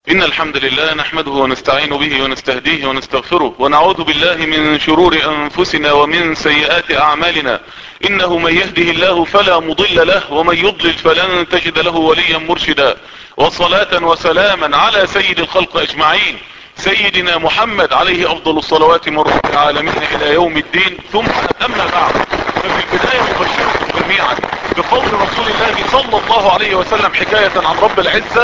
إن الحمد لله نحمده ونستعين به ونستهديه ونستغفره ونعوذ بالله من شرور أنفسنا ومن سيئات أعمالنا إنه من يهده الله فلا مضل له ومن يضلل فلن تجد له وليا مرشدا وصلاة وسلاما على سيد الخلق أجمعين سيدنا محمد عليه أفضل الصلوات من رب العالمين إلى يوم الدين ثم أما بعد ففي البداية مبشرة جميعا بقول رسول الله صلى الله عليه وسلم حكاية عن رب العزة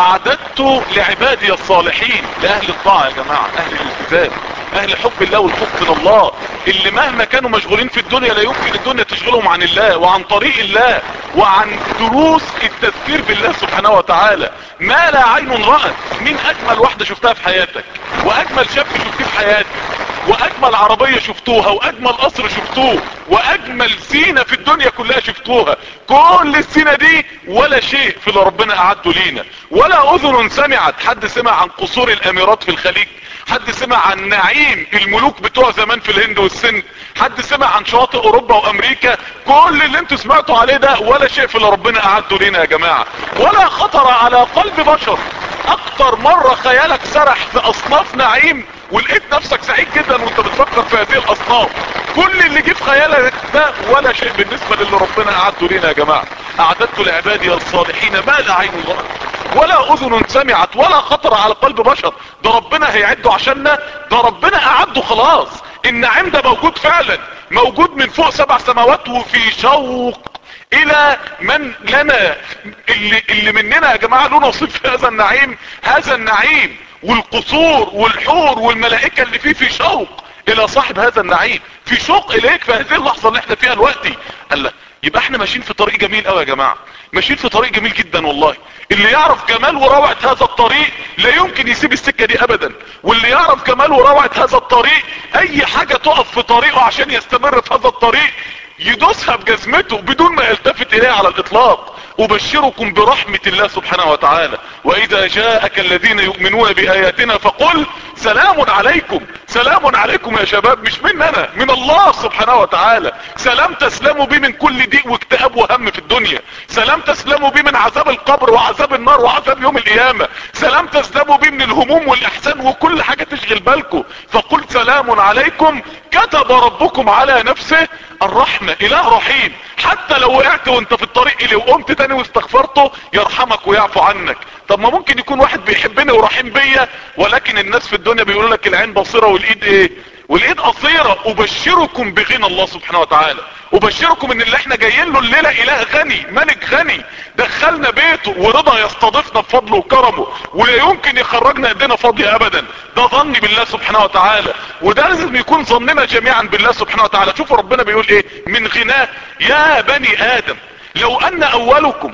اعددت لعبادي الصالحين لاهل الطاعة يا جماعة اهل الالتزام اهل حب الله والخوف من الله اللي مهما كانوا مشغولين في الدنيا لا يمكن الدنيا تشغلهم عن الله وعن طريق الله وعن دروس التذكير بالله سبحانه وتعالى ما لا عين رأت مين اجمل واحدة شفتها في حياتك واجمل شاب شفتيه في حياتك واجمل عربية شفتوها واجمل قصر شفتوه واجمل سينة في الدنيا كلها شفتوها كل السينة دي ولا شيء في اللي ربنا اعده لينا ولا اذن سمعت حد سمع عن قصور الاميرات في الخليج حد سمع عن نعيم الملوك بتوع زمان في الهند والسند حد سمع عن شواطئ اوروبا وامريكا كل اللي انتوا سمعتوا عليه ده ولا شيء في اللي ربنا اعده لينا يا جماعة ولا خطر على قلب بشر اكتر مرة خيالك سرح في اصناف نعيم ولقيت نفسك سعيد جدا وانت بتفكر في هذه الاصناف كل اللي جه في خيالك ده ولا شيء بالنسبة للي ربنا اعده لنا يا جماعة اعددت لعبادي الصالحين ما لا عين رأت ولا اذن سمعت ولا خطر على قلب بشر ده ربنا هيعده عشاننا ده ربنا اعده خلاص النعيم ده موجود فعلا موجود من فوق سبع سماوات وفي شوق الى من لنا اللي, اللي مننا يا جماعة له نصيب في هذا النعيم هذا النعيم والقصور والحور والملائكة اللي فيه في شوق الى صاحب هذا النعيم في شوق اليك في هذه اللحظة اللي احنا فيها دلوقتي قال لا يبقى احنا ماشيين في طريق جميل قوي يا جماعة ماشيين في طريق جميل جدا والله اللي يعرف جمال وروعة هذا الطريق لا يمكن يسيب السكة دي ابدا واللي يعرف جمال وروعة هذا الطريق اي حاجة تقف في طريقه عشان يستمر في هذا الطريق يدوسها بجزمته بدون ما يلتفت اليها على الاطلاق ابشركم برحمة الله سبحانه وتعالى واذا جاءك الذين يؤمنون باياتنا فقل سلام عليكم سلام عليكم يا شباب مش مننا من الله سبحانه وتعالى سلام تسلموا بيه من كل ضيق واكتئاب وهم في الدنيا سلام تسلموا بيه من عذاب القبر وعذاب النار وعذاب يوم القيامة سلام تسلموا بيه من الهموم والاحسان وكل حاجة تشغل بالكم فقل سلام عليكم كتب ربكم على نفسه الرحمة اله رحيم حتى لو وقعت وانت في الطريق اليه وقمت تاني واستغفرته يرحمك ويعفو عنك طب ما ممكن يكون واحد بيحبني ورحيم بيا ولكن الناس في الدنيا بيقولوا لك العين بصيرة والايد ايه والايد قصيرة ابشركم بغنى الله سبحانه وتعالى ابشركم ان اللي احنا جايين له الليلة اله غني ملك غني دخلنا بيته ورضا يستضيفنا بفضله وكرمه ولا يمكن يخرجنا ايدينا فاضية ابدا ده ظني بالله سبحانه وتعالى وده لازم يكون ظننا جميعا بالله سبحانه وتعالى شوفوا ربنا بيقول ايه من غناه يا بني ادم لو ان اولكم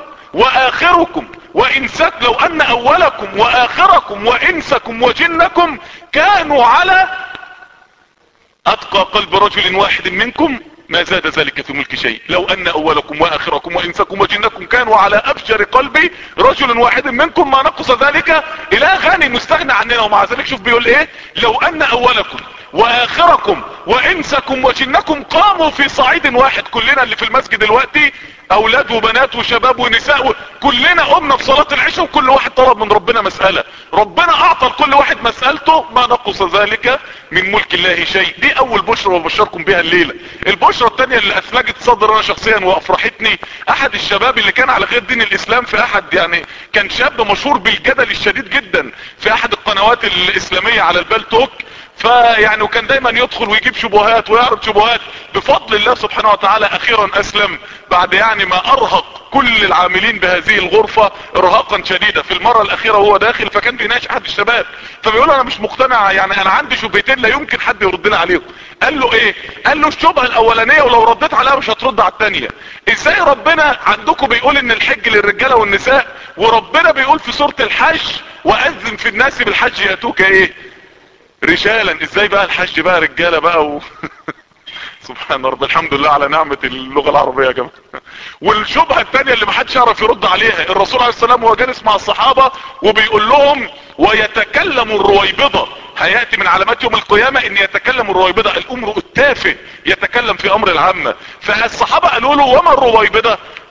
واخركم وانسك لو ان اولكم واخركم وانسكم وجنكم كانوا على اتقى قلب رجل واحد منكم ما زاد ذلك في ملك شيء لو ان اولكم واخركم وانسكم وجنكم كانوا على ابشر قلب رجل واحد منكم ما نقص ذلك الى غني مستغنى عننا ومع ذلك شوف بيقول ايه لو ان اولكم واخركم وانسكم وجنكم قاموا في صعيد واحد كلنا اللي في المسجد دلوقتي اولاد وبنات وشباب ونساء كلنا قمنا في صلاة العشاء وكل واحد طلب من ربنا مسألة ربنا اعطى لكل واحد مسألته ما نقص ذلك من ملك الله شيء دي اول بشرة وبشركم بها الليلة البشرة التانية اللي اثلجت صدر انا شخصيا وافرحتني احد الشباب اللي كان على غير دين الاسلام في احد يعني كان شاب مشهور بالجدل الشديد جدا في احد القنوات الاسلامية على البالتوك فيعني وكان دايما يدخل ويجيب شبهات ويعرض شبهات بفضل الله سبحانه وتعالى اخيرا اسلم بعد يعني ما ارهق كل العاملين بهذه الغرفة ارهاقا شديدا في المرة الاخيرة وهو داخل فكان بيناقش احد الشباب فبيقول انا مش مقتنع يعني انا عندي شبهتين لا يمكن حد يرد لي عليهم قال له ايه قال له الشبهة الاولانية ولو رديت عليها مش هترد على التانية ازاي ربنا عندكم بيقول ان الحج للرجالة والنساء وربنا بيقول في سورة الحج واذن في الناس بالحج ياتوك ايه رجالا ازاي بقى الحج بقى رجالة بقى و... سبحان رب الحمد لله على نعمة اللغة العربية يا جماعة والشبهة التانية اللي محدش يعرف يرد عليها الرسول عليه السلام وهو جالس مع الصحابة وبيقول لهم ويتكلم الرويبضة هيأتي من علامات يوم القيامة ان يتكلم الرويبضة الامر التافه يتكلم في امر العامة فالصحابة قالوا له وما الرويبضة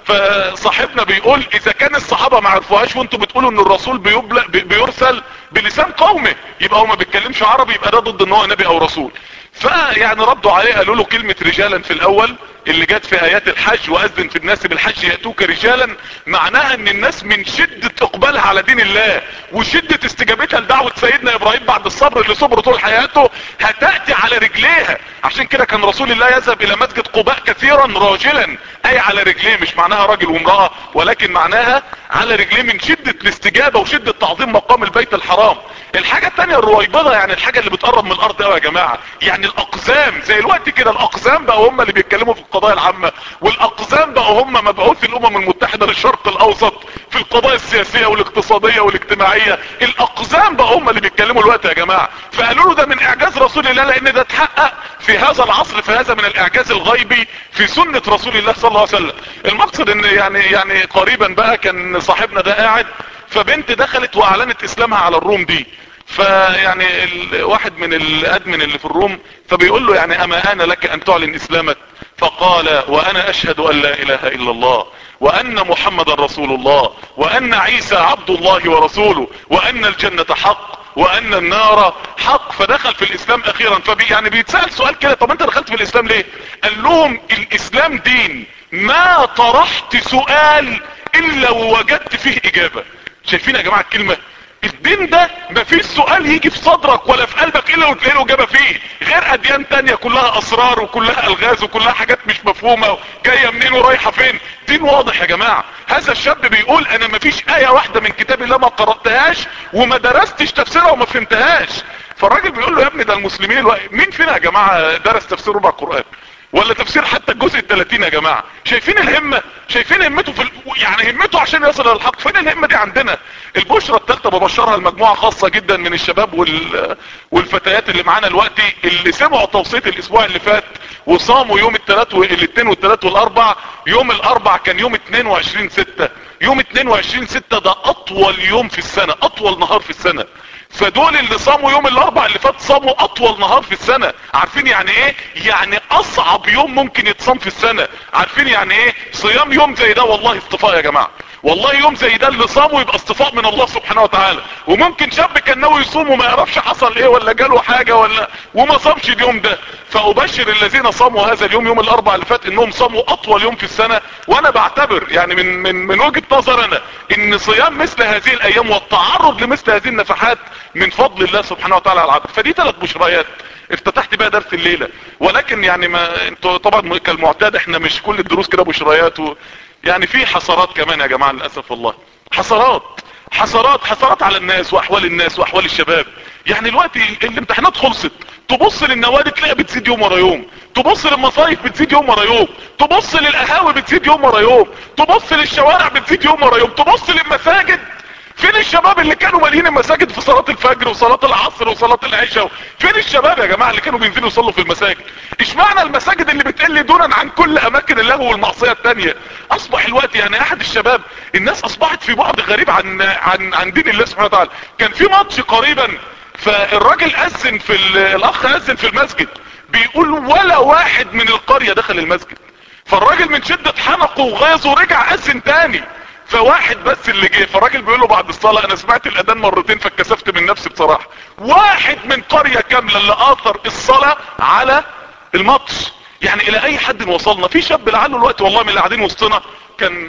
فصاحبنا بيقول اذا كان الصحابة ما عرفوهاش وانتم بتقولوا ان الرسول بيبلغ بيرسل بلسان قومه يبقى هو ما بيتكلمش عربي يبقى ده ضد ان هو نبي او رسول فيعني ردوا عليه قالوا له كلمة رجالا في الاول اللي جت في ايات الحج واذن في الناس بالحج يأتوك رجالا معناها ان الناس من شدة اقبالها على دين الله وشدة استجابتها لدعوة سيدنا ابراهيم بعد الصبر اللي صبر طول حياته هتأتي على رجليها عشان كده كان رسول الله يذهب الى مسجد قباء كثيرا راجلا اي على رجليه مش معناها راجل وامرأة ولكن معناها على رجليه من شدة الاستجابة وشدة تعظيم مقام البيت الحرام الحاجة التانية الرويبضة يعني الحاجة اللي بتقرب من الارض قوي يا جماعة يعني الاقزام زي الوقت كده الاقزام بقى هم اللي بيتكلموا في القضايا العامة والاقزام بقى هم مبعوث الامم المتحدة للشرق الاوسط في القضايا السياسية والاقتصادية والاجتماعية الاقزام بقى هم اللي بيتكلموا الوقت يا جماعة فقالوا له ده من اعجاز رسول الله لان ده اتحقق في هذا العصر في هذا من الاعجاز الغيبي في سنة رسول الله صلى الله عليه وسلم المقصد ان يعني يعني قريبا بقى كان صاحبنا ده قاعد فبنت دخلت واعلنت اسلامها على الروم دي فيعني واحد من الادمن اللي في الروم فبيقول له يعني اما انا لك ان تعلن اسلامك فقال وانا اشهد ان لا اله الا الله وان محمد رسول الله وان عيسى عبد الله ورسوله وان الجنة حق وان النار حق فدخل في الاسلام اخيرا فبي يعني بيتسأل سؤال كده طب انت دخلت في الاسلام ليه قال لهم الاسلام دين ما طرحت سؤال الا ووجدت فيه اجابة شايفين يا جماعة الكلمة الدين ده مفيش سؤال يجي في صدرك ولا في قلبك الا وتلاقي له اجابه فيه غير اديان تانية كلها اسرار وكلها الغاز وكلها حاجات مش مفهومه جايه منين ورايحه فين دين واضح يا جماعه هذا الشاب بيقول انا مفيش ايه واحده من كتاب الله ما قراتهاش وما درستش تفسيرها وما فهمتهاش فالراجل بيقول له يا ابني ده المسلمين الوقت مين فينا يا جماعه درس تفسير ربع القران ولا تفسير حتى الجزء الثلاثين يا جماعة شايفين الهمة شايفين همته في ال... يعني همته عشان يصل للحق فين الهمة دي عندنا البشرة الثالثة ببشرها المجموعة خاصة جدا من الشباب وال... والفتيات اللي معانا الوقت اللي سمعوا توصية الاسبوع اللي فات وصاموا يوم الثلاث والاثنين والثلاث والاربع يوم الاربع كان يوم 22 ستة يوم 22 ستة ده اطول يوم في السنة اطول نهار في السنة فدول اللي صاموا يوم الاربع اللي فات صاموا اطول نهار في السنة عارفين يعني ايه يعني اصعب يوم ممكن يتصام في السنة عارفين يعني ايه صيام يوم زي ده والله اصطفاء يا جماعة والله يوم زي ده اللي صامه يبقى اصطفاء من الله سبحانه وتعالى وممكن شاب كان ناوي يصوم وما يعرفش حصل ايه ولا جاله حاجة ولا وما صامش اليوم ده فابشر الذين صاموا هذا اليوم يوم الاربع اللي فات انهم صاموا اطول يوم في السنة وانا بعتبر يعني من من من وجهة نظر انا ان صيام مثل هذه الايام والتعرض لمثل هذه النفحات من فضل الله سبحانه وتعالى على العبد فدي ثلاث بشريات افتتحت بقى درس الليلة ولكن يعني ما انتوا طبعا كالمعتاد احنا مش كل الدروس كده بشريات و... يعني في حسرات كمان يا جماعة للأسف والله حسرات حسرات حسرات على الناس واحوال الناس واحوال الشباب يعني الوقت الامتحانات خلصت تبص للنوادي تلاقي بتزيد يوم ورا يوم تبص للمصايف بتزيد يوم ورا يوم تبص للقهاوي بتزيد يوم ورا يوم تبص للشوارع بتزيد يوم ورا يوم تبص للمساجد فين الشباب اللي كانوا مالين المساجد في صلاة الفجر وصلاة العصر وصلاة العشاء فين الشباب يا جماعة اللي كانوا بينزلوا يصلوا في المساجد اشمعنى المساجد اللي بتقل دونا عن كل اماكن اللغو والمعصية التانية اصبح الوقت يعني احد الشباب الناس اصبحت في بعد غريب عن عن عن دين الله سبحانه وتعالى كان في ماتش قريبا فالراجل اذن في الاخ اذن في المسجد بيقول ولا واحد من القرية دخل المسجد فالراجل من شدة حنقه وغيظه رجع اذن تاني فواحد بس اللي جه فالراجل بيقول له بعد الصلاة انا سمعت الاذان مرتين فاتكسفت من نفسي بصراحة واحد من قرية كاملة اللي اثر الصلاة على الماتش يعني الى اي حد وصلنا في شاب لعله الوقت والله من اللي قاعدين وسطنا كان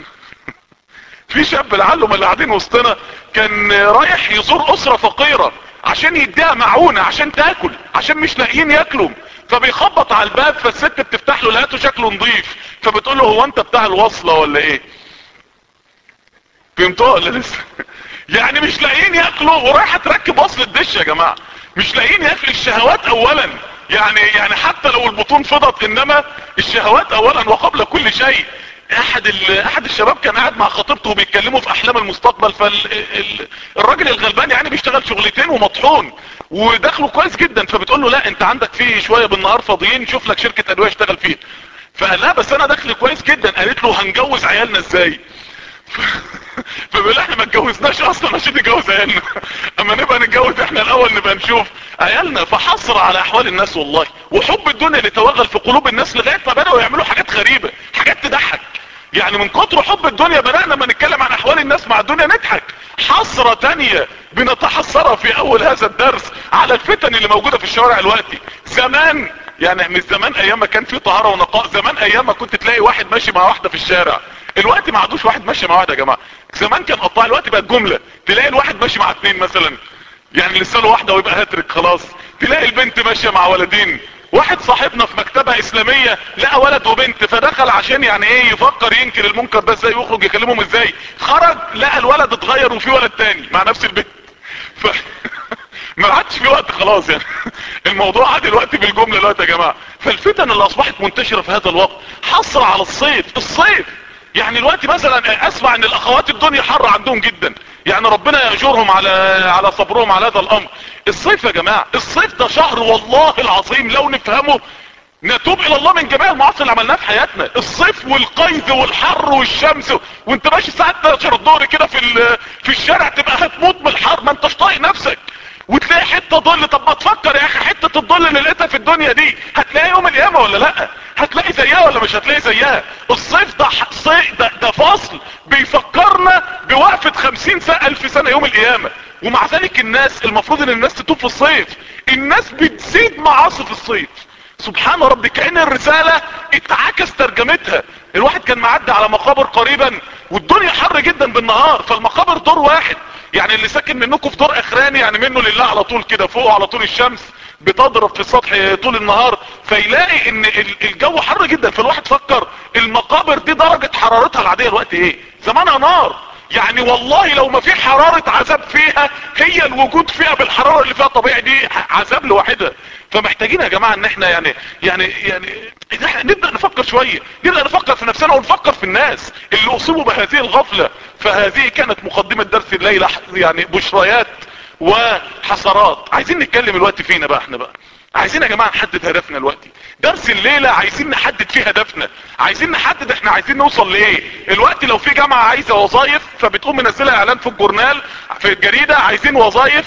في شاب لعله من اللي قاعدين وسطنا كان رايح يزور اسرة فقيرة عشان يديها معونة عشان تاكل عشان مش لاقيين ياكلوا فبيخبط على الباب فالست بتفتح له لقيته شكله نظيف فبتقول له هو انت بتاع الوصلة ولا ايه فهمتوها ولا لسه يعني مش لاقيين ياكلوا ورايحه تركب وصل الدش يا جماعه مش لاقيين ياكل الشهوات اولا يعني يعني حتى لو البطون فضت انما الشهوات اولا وقبل كل شيء احد احد الشباب كان قاعد مع خطيبته وبيتكلموا في احلام المستقبل فالراجل الغلبان يعني بيشتغل شغلتين ومطحون ودخله كويس جدا فبتقول له لا انت عندك فيه شويه بالنهار فاضيين شوف لك شركه ادويه اشتغل فيها فقال لها بس انا دخلي كويس جدا قالت له هنجوز عيالنا ازاي فبيقول احنا ما اتجوزناش اصلا عشان نتجوز عيالنا اما نبقى نتجوز احنا الاول نبقى نشوف عيالنا فحصر على احوال الناس والله وحب الدنيا اللي توغل في قلوب الناس لغايه ما بداوا يعملوا حاجات غريبه حاجات تضحك يعني من كتر حب الدنيا بدأنا ما نتكلم عن احوال الناس مع الدنيا نضحك حسرة تانية بنتحسرها في اول هذا الدرس على الفتن اللي موجودة في الشوارع دلوقتي زمان يعني مش زمان ايام ما كان في طهارة ونقاء زمان ايام ما كنت تلاقي واحد ماشي مع واحدة في الشارع الوقت ما عادوش واحد ماشي مع واحد يا جماعة زمان كان قطاع الوقت بقت جملة تلاقي الواحد ماشي مع اتنين مثلا يعني لسه له واحدة ويبقى هاترك خلاص تلاقي البنت ماشية مع ولدين واحد صاحبنا في مكتبة اسلامية لقى ولد وبنت فدخل عشان يعني ايه يفكر ينكر المنكر ده ازاي يخرج يكلمهم ازاي خرج لقى الولد اتغير وفي ولد تاني مع نفس البنت ف... ما عادش في وقت خلاص يعني الموضوع عاد الوقت بالجملة دلوقتي يا جماعة فالفتن اللي اصبحت منتشرة في هذا الوقت حصر على الصيف الصيف يعني الوقت مثلا اسمع ان الاخوات الدنيا حر عندهم جدا يعني ربنا يأجرهم على على صبرهم على هذا الامر الصيف يا جماعة الصيف ده شهر والله العظيم لو نفهمه نتوب الى الله من جميع المعاصي اللي عملناها في حياتنا الصيف والقيد والحر والشمس وانت ماشي الساعه 12 الظهر كده في في الشارع تبقى هتموت من الحر ما انتش طايق نفسك وتلاقي حته ظل طب ما تفكر يا اخي حته الظل اللي لقيتها في الدنيا دي هتلاقي يوم القيامه ولا لا هتلاقي زيها ولا مش هتلاقي زيها الصيف ده صيف ده, ده فصل بيفكرنا بوقفه 50 سنه الف سنه يوم القيامه ومع ذلك الناس المفروض ان الناس تتوب في الصيف الناس بتزيد معاصي في الصيف سبحان ربي كأن الرسالة اتعكس ترجمتها الواحد كان معدي على مقابر قريبا والدنيا حر جدا بالنهار فالمقابر دور واحد يعني اللي ساكن منكم في دور اخراني يعني منه لله على طول كده فوق على طول الشمس بتضرب في السطح طول النهار فيلاقي ان الجو حر جدا فالواحد فكر المقابر دي درجة حرارتها العادية الوقت ايه زمانها نار يعني والله لو ما في حرارة عذاب فيها هي الوجود فيها بالحرارة اللي فيها طبيعي دي عذاب لوحدها فمحتاجين يا جماعة ان احنا يعني يعني يعني إن احنا نبدأ نفكر شوية نبدأ نفكر في نفسنا ونفكر في الناس اللي اصيبوا بهذه الغفلة فهذه كانت مقدمة درس الليلة يعني بشريات وحسرات عايزين نتكلم الوقت فينا بقى احنا بقى عايزين يا جماعة نحدد هدفنا دلوقتي درس الليلة عايزين نحدد فيه هدفنا عايزين نحدد احنا عايزين نوصل لايه الوقت لو في جامعة عايزة وظائف فبتقوم منزلها اعلان في الجورنال في الجريدة عايزين وظائف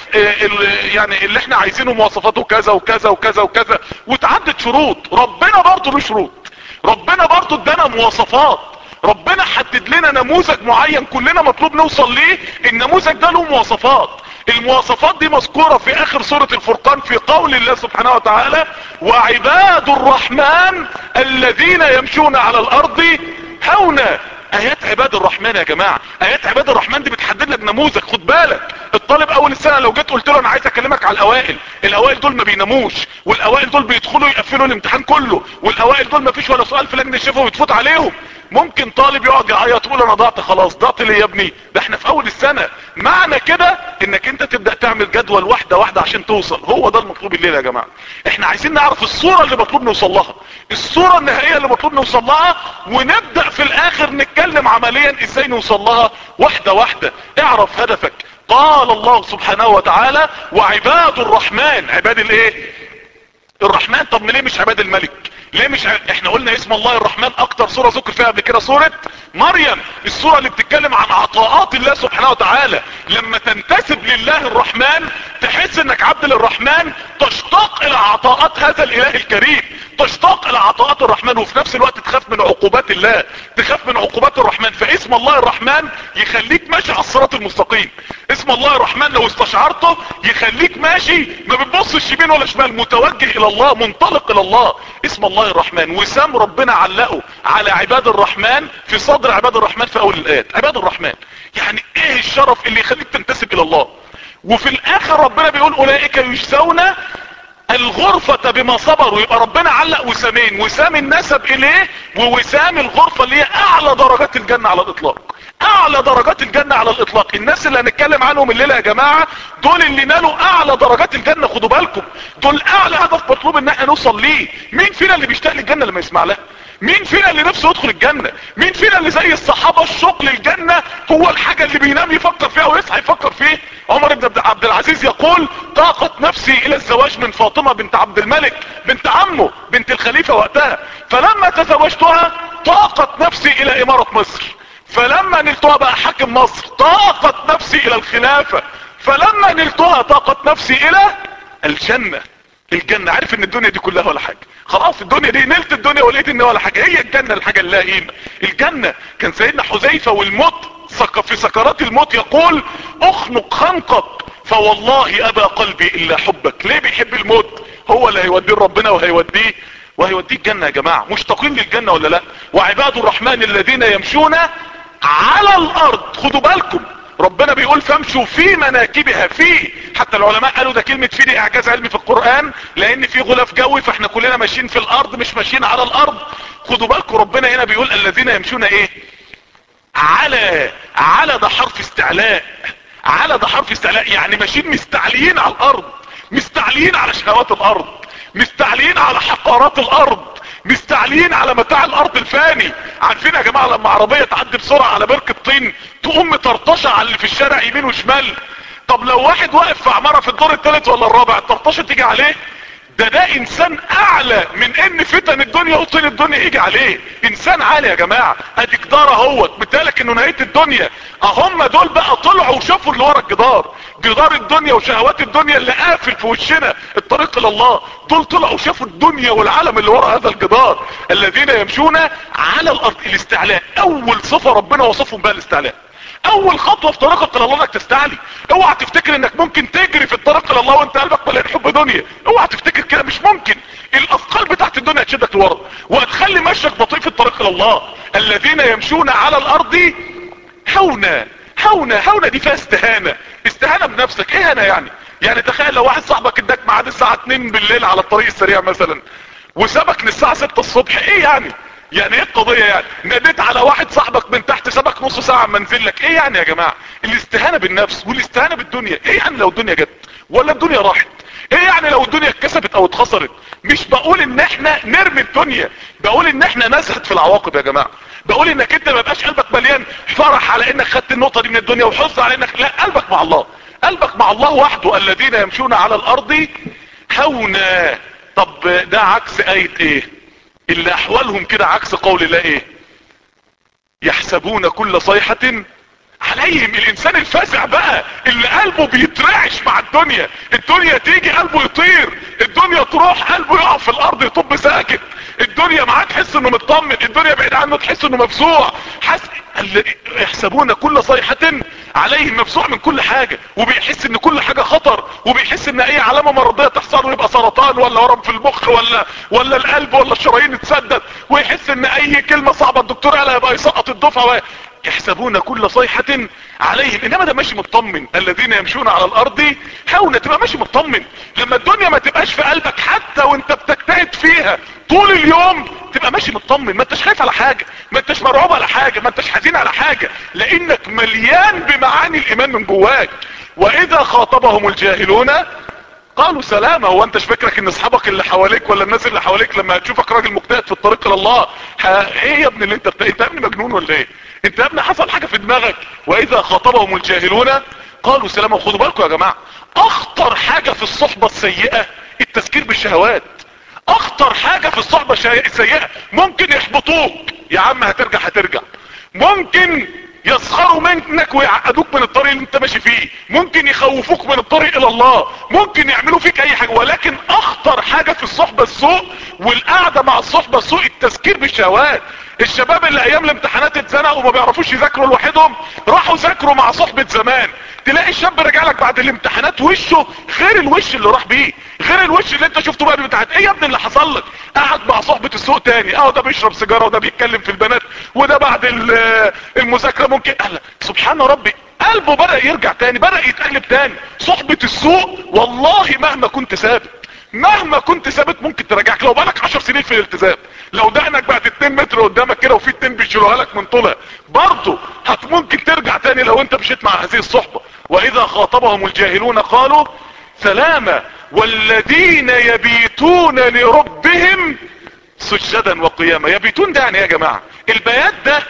يعني اللي احنا عايزينه مواصفاته كذا وكذا وكذا وكذا وتعدد شروط ربنا برضه له شروط ربنا برضه ادانا مواصفات ربنا حدد لنا نموذج معين كلنا مطلوب نوصل ليه النموذج ده له مواصفات المواصفات دي مذكورة في اخر سورة الفرقان في قول الله سبحانه وتعالى وعباد الرحمن الذين يمشون على الارض هونا ايات عباد الرحمن يا جماعة ايات عباد الرحمن دي بتحدد لك نموذج خد بالك الطالب اول السنة لو جيت قلت له انا عايز اكلمك على الاوائل الاوائل دول ما بيناموش والاوائل دول بيدخلوا يقفلوا الامتحان كله والاوائل دول ما فيش ولا سؤال في لجنة الشفا ويتفوت عليهم ممكن طالب يقعد يعيط يقول انا ضعت خلاص ضعت ليه يا ابني ده احنا في اول السنة معنى كده انك انت تبدأ تعمل جدول واحدة واحدة عشان توصل هو ده المطلوب الليلة يا جماعة احنا عايزين نعرف الصورة اللي مطلوب نوصل لها الصورة النهائية اللي مطلوب نوصل لها ونبدأ في الاخر نتكلم عمليا ازاي نوصل لها واحدة واحدة اعرف هدفك قال الله سبحانه وتعالى وعباد الرحمن عباد الايه الرحمن طب ليه مش عباد الملك ليه مش ع... احنا قلنا اسم الله الرحمن اكتر سورة ذكر فيها قبل كده سورة مريم السورة اللي بتتكلم عن عطاءات الله سبحانه وتعالى لما تنتسب لله الرحمن تحس انك عبد للرحمن تشتاق الى عطاءات هذا الاله الكريم تشتاق الى عطاءات الرحمن وفي نفس الوقت تخاف من عقوبات الله تخاف من عقوبات الرحمن فاسم الله الرحمن يخليك ماشي على الصراط المستقيم اسم الله الرحمن لو استشعرته يخليك ماشي ما بتبصش يمين ولا شمال متوجه الى الله منطلق الى الله اسم الله الرحمن وسام ربنا علقه على عباد الرحمن في صدر عباد الرحمن في اول الايات عباد الرحمن يعني ايه الشرف اللي يخليك تنتسب الى الله وفي الاخر ربنا بيقول اولئك يجزون الغرفة بما صبروا يبقى ربنا علق وسامين وسام النسب اليه ووسام الغرفة اللي هي اعلى درجات الجنة على الاطلاق اعلى درجات الجنة على الاطلاق الناس اللي هنتكلم عنهم الليلة يا جماعة دول اللي نالوا اعلى درجات الجنة خدوا بالكم دول اعلى هدف مطلوب ان احنا نوصل ليه مين فينا اللي بيشتاق للجنة لما يسمع لها مين فينا اللي نفسه يدخل الجنة مين فينا اللي زي الصحابة الشوق للجنة هو الحاجة اللي بينام يفكر فيها ويصحى يفكر فيه عمر بن عبد العزيز يقول طاقت نفسي الى الزواج من فاطمة بنت عبد الملك بنت عمه بنت الخليفة وقتها فلما تزوجتها طاقت نفسي الى امارة مصر فلما نلتها بقى حاكم مصر طاقت نفسي الى الخلافة فلما نلتها طاقت نفسي الى الجنة الجنة عارف ان الدنيا دي كلها ولا حاجة خلاص الدنيا دي نلت الدنيا ولقيت ان ولا حاجة هي الجنة الحاجة اللي قيمة الجنة كان سيدنا حذيفة والموت في سكرات الموت يقول اخنق خنقك فوالله ابى قلبي الا حبك ليه بيحب الموت هو اللي هيوديه ربنا وهيوديه وهيوديه الجنة يا جماعة مشتاقين للجنة ولا لا وعباد الرحمن الذين يمشون على الارض خدوا بالكم ربنا بيقول فامشوا في مناكبها في حتى العلماء قالوا ده كلمة في دي اعجاز علمي في القرآن لان في غلاف جوي فاحنا كلنا ماشيين في الارض مش ماشيين على الارض خدوا بالكم ربنا هنا بيقول الذين يمشون ايه على على ده حرف استعلاء على ده حرف استعلاء يعني ماشيين مستعليين على الارض مستعليين على شهوات الارض مستعليين على حقارات الارض مستعليين على متاع الارض الفاني عارفين يا جماعة لما عربية تعدي بسرعة على بركة طين تقوم مطرطشة على اللي في الشارع يمين وشمال طب لو واحد واقف في عمارة في الدور الثالث ولا الرابع الطرطشة تيجي عليه ده ده انسان اعلى من ان فتن الدنيا وطين الدنيا يجي عليه انسان عالي يا جماعة ادي جدار اهوت مثالك انه نهاية الدنيا اهم دول بقى طلعوا وشافوا اللي ورا الجدار جدار الدنيا وشهوات الدنيا اللي قافل في وشنا الطريق الى الله دول طلعوا شافوا الدنيا والعالم اللي ورا هذا الجدار الذين يمشون على الارض الاستعلاء اول صفة ربنا وصفهم بها الاستعلاء اول خطوة في طريقك الى الله انك تستعلي اوعى تفتكر انك ممكن تجري في الطريق الى الله وانت قلبك مليان حب دنيا اوعى تفتكر كده مش ممكن الاثقال بتاعت الدنيا هتشدك لورا وهتخلي مشيك بطيء في الطريق الى الله الذين يمشون على الارض هونا هونا هونا دي فيها استهانة استهانة بنفسك ايه انا يعني يعني تخيل لو واحد صاحبك اداك ميعاد الساعة 2 بالليل على الطريق السريع مثلا وسابك للساعة 6 الصبح ايه يعني يعني ايه القضية يعني ناديت على واحد صاحبك من تحت سابك نص ساعة منزل لك ايه يعني يا جماعة الاستهانة بالنفس والاستهانة بالدنيا ايه يعني لو الدنيا جت ولا الدنيا راحت ايه يعني لو الدنيا اتكسبت او اتخسرت مش بقول ان احنا نرمي الدنيا بقول ان احنا نزهد في العواقب يا جماعة بقول انك انت ما يبقاش قلبك مليان فرح على انك خدت النقطة دي من الدنيا وحزن على انك لا قلبك مع الله قلبك مع الله وحده الذين يمشون على الارض هونا طب ده عكس اية ايه اللي احوالهم كده عكس قول الله ايه يحسبون كل صيحة عليهم الانسان الفاسع بقى اللي قلبه بيترعش مع الدنيا الدنيا تيجي قلبه يطير الدنيا تروح قلبه يقع في الارض يطب ساكت الدنيا معاه تحس انه مطمن الدنيا بعيد عنه تحس انه مفزوع حس يحسبون كل صيحة عليهم مفزوع من كل حاجة وبيحس ان كل حاجة خطر وبيحس ان اي علامة مرضية تحصل له يبقى سرطان ولا ورم في المخ ولا ولا القلب ولا الشرايين تسدد ويحس ان اي كلمة صعبة الدكتور قالها يبقى يسقط الدفعة يحسبون كل صيحة عليهم انما ده ماشي مطمن الذين يمشون على الارض حاولنا تبقى ماشي مطمن لما الدنيا ما تبقاش في قلبك حتى وانت بتجتهد فيها طول اليوم تبقى ماشي مطمن ما انتش خايف على حاجة ما انتش مرعوب على حاجة ما انتش حزين على حاجة لانك مليان بمعاني الايمان من جواك واذا خاطبهم الجاهلون قالوا سلامة هو انتش فكرك ان اصحابك اللي حواليك ولا الناس اللي حواليك لما هتشوفك راجل مجتهد في الطريق الى الله ايه يا ابني اللي انت بتا... انت يا ابني مجنون ولا ايه انت يا ابني حصل حاجة في دماغك واذا خاطبهم الجاهلون قالوا سلامة وخدوا بالكم يا جماعة اخطر حاجة في الصحبة السيئة التذكير بالشهوات اخطر حاجة في الصحبة السيئة ممكن يحبطوك يا عم هترجع هترجع ممكن يسخروا منك ويعقدوك من الطريق اللي انت ماشي فيه ممكن يخوفوك من الطريق الى الله ممكن يعملوا فيك اي حاجة ولكن اخطر حاجة في الصحبة السوء والقعدة مع الصحبة السوء التذكير بالشهوات الشباب اللي ايام الامتحانات اتزنقوا وما بيعرفوش يذاكروا لوحدهم راحوا ذاكروا مع صحبة زمان تلاقي الشاب رجع لك بعد الامتحانات وشه غير الوش اللي راح بيه غير الوش اللي انت شفته بقى الامتحانات ايه يا ابني اللي حصل لك قعد مع صحبة السوق تاني اه ده بيشرب سيجارة وده بيتكلم في البنات وده بعد المذاكرة ممكن أهلا. سبحان ربي قلبه بدأ يرجع تاني بدأ يتقلب تاني صحبة السوق والله مهما كنت ثابت مهما كنت ثابت ممكن تراجعك لو بقالك 10 سنين في الالتزام لو دقنك بعد 2 متر قدامك كده وفي 2 بيشيلوها لك من طولها برضه هت ممكن ترجع تاني لو انت مشيت مع هذه الصحبة واذا خاطبهم الجاهلون قالوا سلاما والذين يبيتون لربهم سجدا وقياما يبيتون ده يعني يا جماعة البيات ده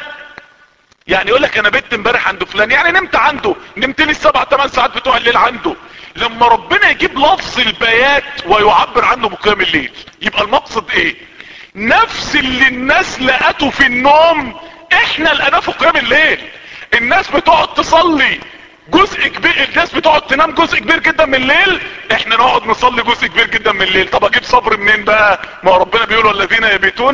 يعني يقول لك انا بيت امبارح عند فلان يعني نمت عنده نمت لي السبع ثمان ساعات بتوع الليل عنده لما ربنا يجيب لفظ البيات ويعبر عنه بقيام الليل يبقى المقصد ايه نفس اللي الناس لقته في النوم احنا لقناه في قيام الليل الناس بتقعد تصلي جزء كبير الناس بتقعد تنام جزء كبير جدا من الليل احنا نقعد نصلي جزء كبير جدا من الليل طب اجيب صبر منين بقى ما هو ربنا بيقول الذين يبيتون